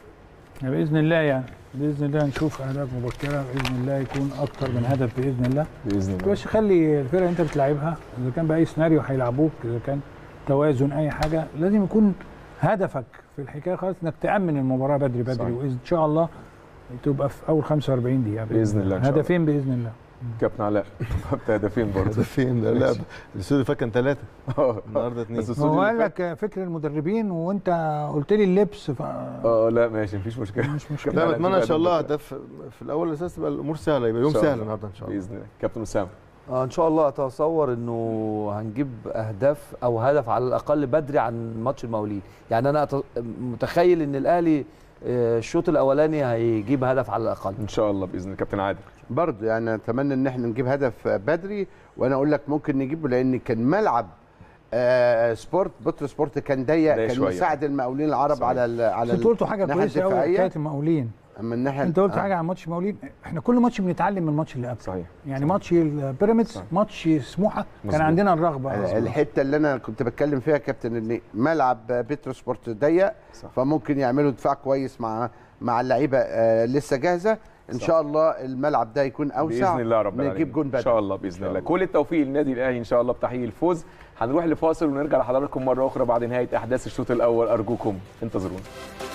باذن الله يعني باذن الله نشوف اهداف مبكره باذن الله يكون اكتر من هدف باذن الله باذن الله بس خلي الفرقه اللي انت بتلعبها اذا كان باي سيناريو هيلعبوك اذا كان توازن اي حاجه لازم يكون هدفك في الحكايه خالص انك تامن المباراه بدري بدري صحيح. وان شاء الله تبقى في اول 45 دقيقه بإذن الله إن شاء الله. هدفين باذن الله كابتن علاء جبت هدفين برضه هدفين ده لا الاستوديو اللي فات كان ثلاثه اه النهارده اثنين بس هو السودي قال اللي فات- لك فكر المدربين وانت قلت لي اللبس ف اه لا ماشي مفيش مشكله مش مشكله لا، لا بتمنى ان شاء الله تبقى هدف في الاول الاساس تبقى الامور سهله يبقى يوم إن شاء سهل الله. النهارده ان شاء الله باذن الله كابتن اسامه آه ان شاء الله اتصور انه هنجيب اهداف او هدف على الاقل بدري عن ماتش المقاولين يعني انا أت- متخيل ان الاهلي آه، الشوط الاولاني هيجيب هدف على الاقل ان شاء الله باذن الله كابتن عادل برضه يعني اتمنى ان احنا نجيب هدف بدري وانا اقول لك ممكن نجيبه لان كان ملعب آه سبورت بطل سبورت كان ضيق ضيق كان شوية. مساعد المقاولين العرب صحيح. على ال على بس انت قلت حاجه الناحية كويسه قوي الدفاعية. حكايه المقاولين اما الناحيه انت قلت آه. حاجه عن ماتش المقاولين احنا كل ماتش بنتعلم من الماتش اللي قبل صحيح يعني ماتش البيراميدز صح. ماتش سموحه كان مظبوط. عندنا الرغبه الحته اللي انا كنت بتكلم فيها يا كابتن ان ملعب بيترو سبورت ضيق صح. فممكن يعملوا دفاع كويس مع مع اللعيبه آه لسه جاهزه ان صح. شاء الله الملعب ده يكون اوسع باذن الله رب العالمين نجيب جون ان بدري شاء الله باذن الله كل التوفيق للنادي الاهلي ان شاء الله بتحقيق الفوز هنروح لفاصل ونرجع لحضراتكم مره اخرى بعد نهايه احداث الشوط الاول ارجوكم انتظرونا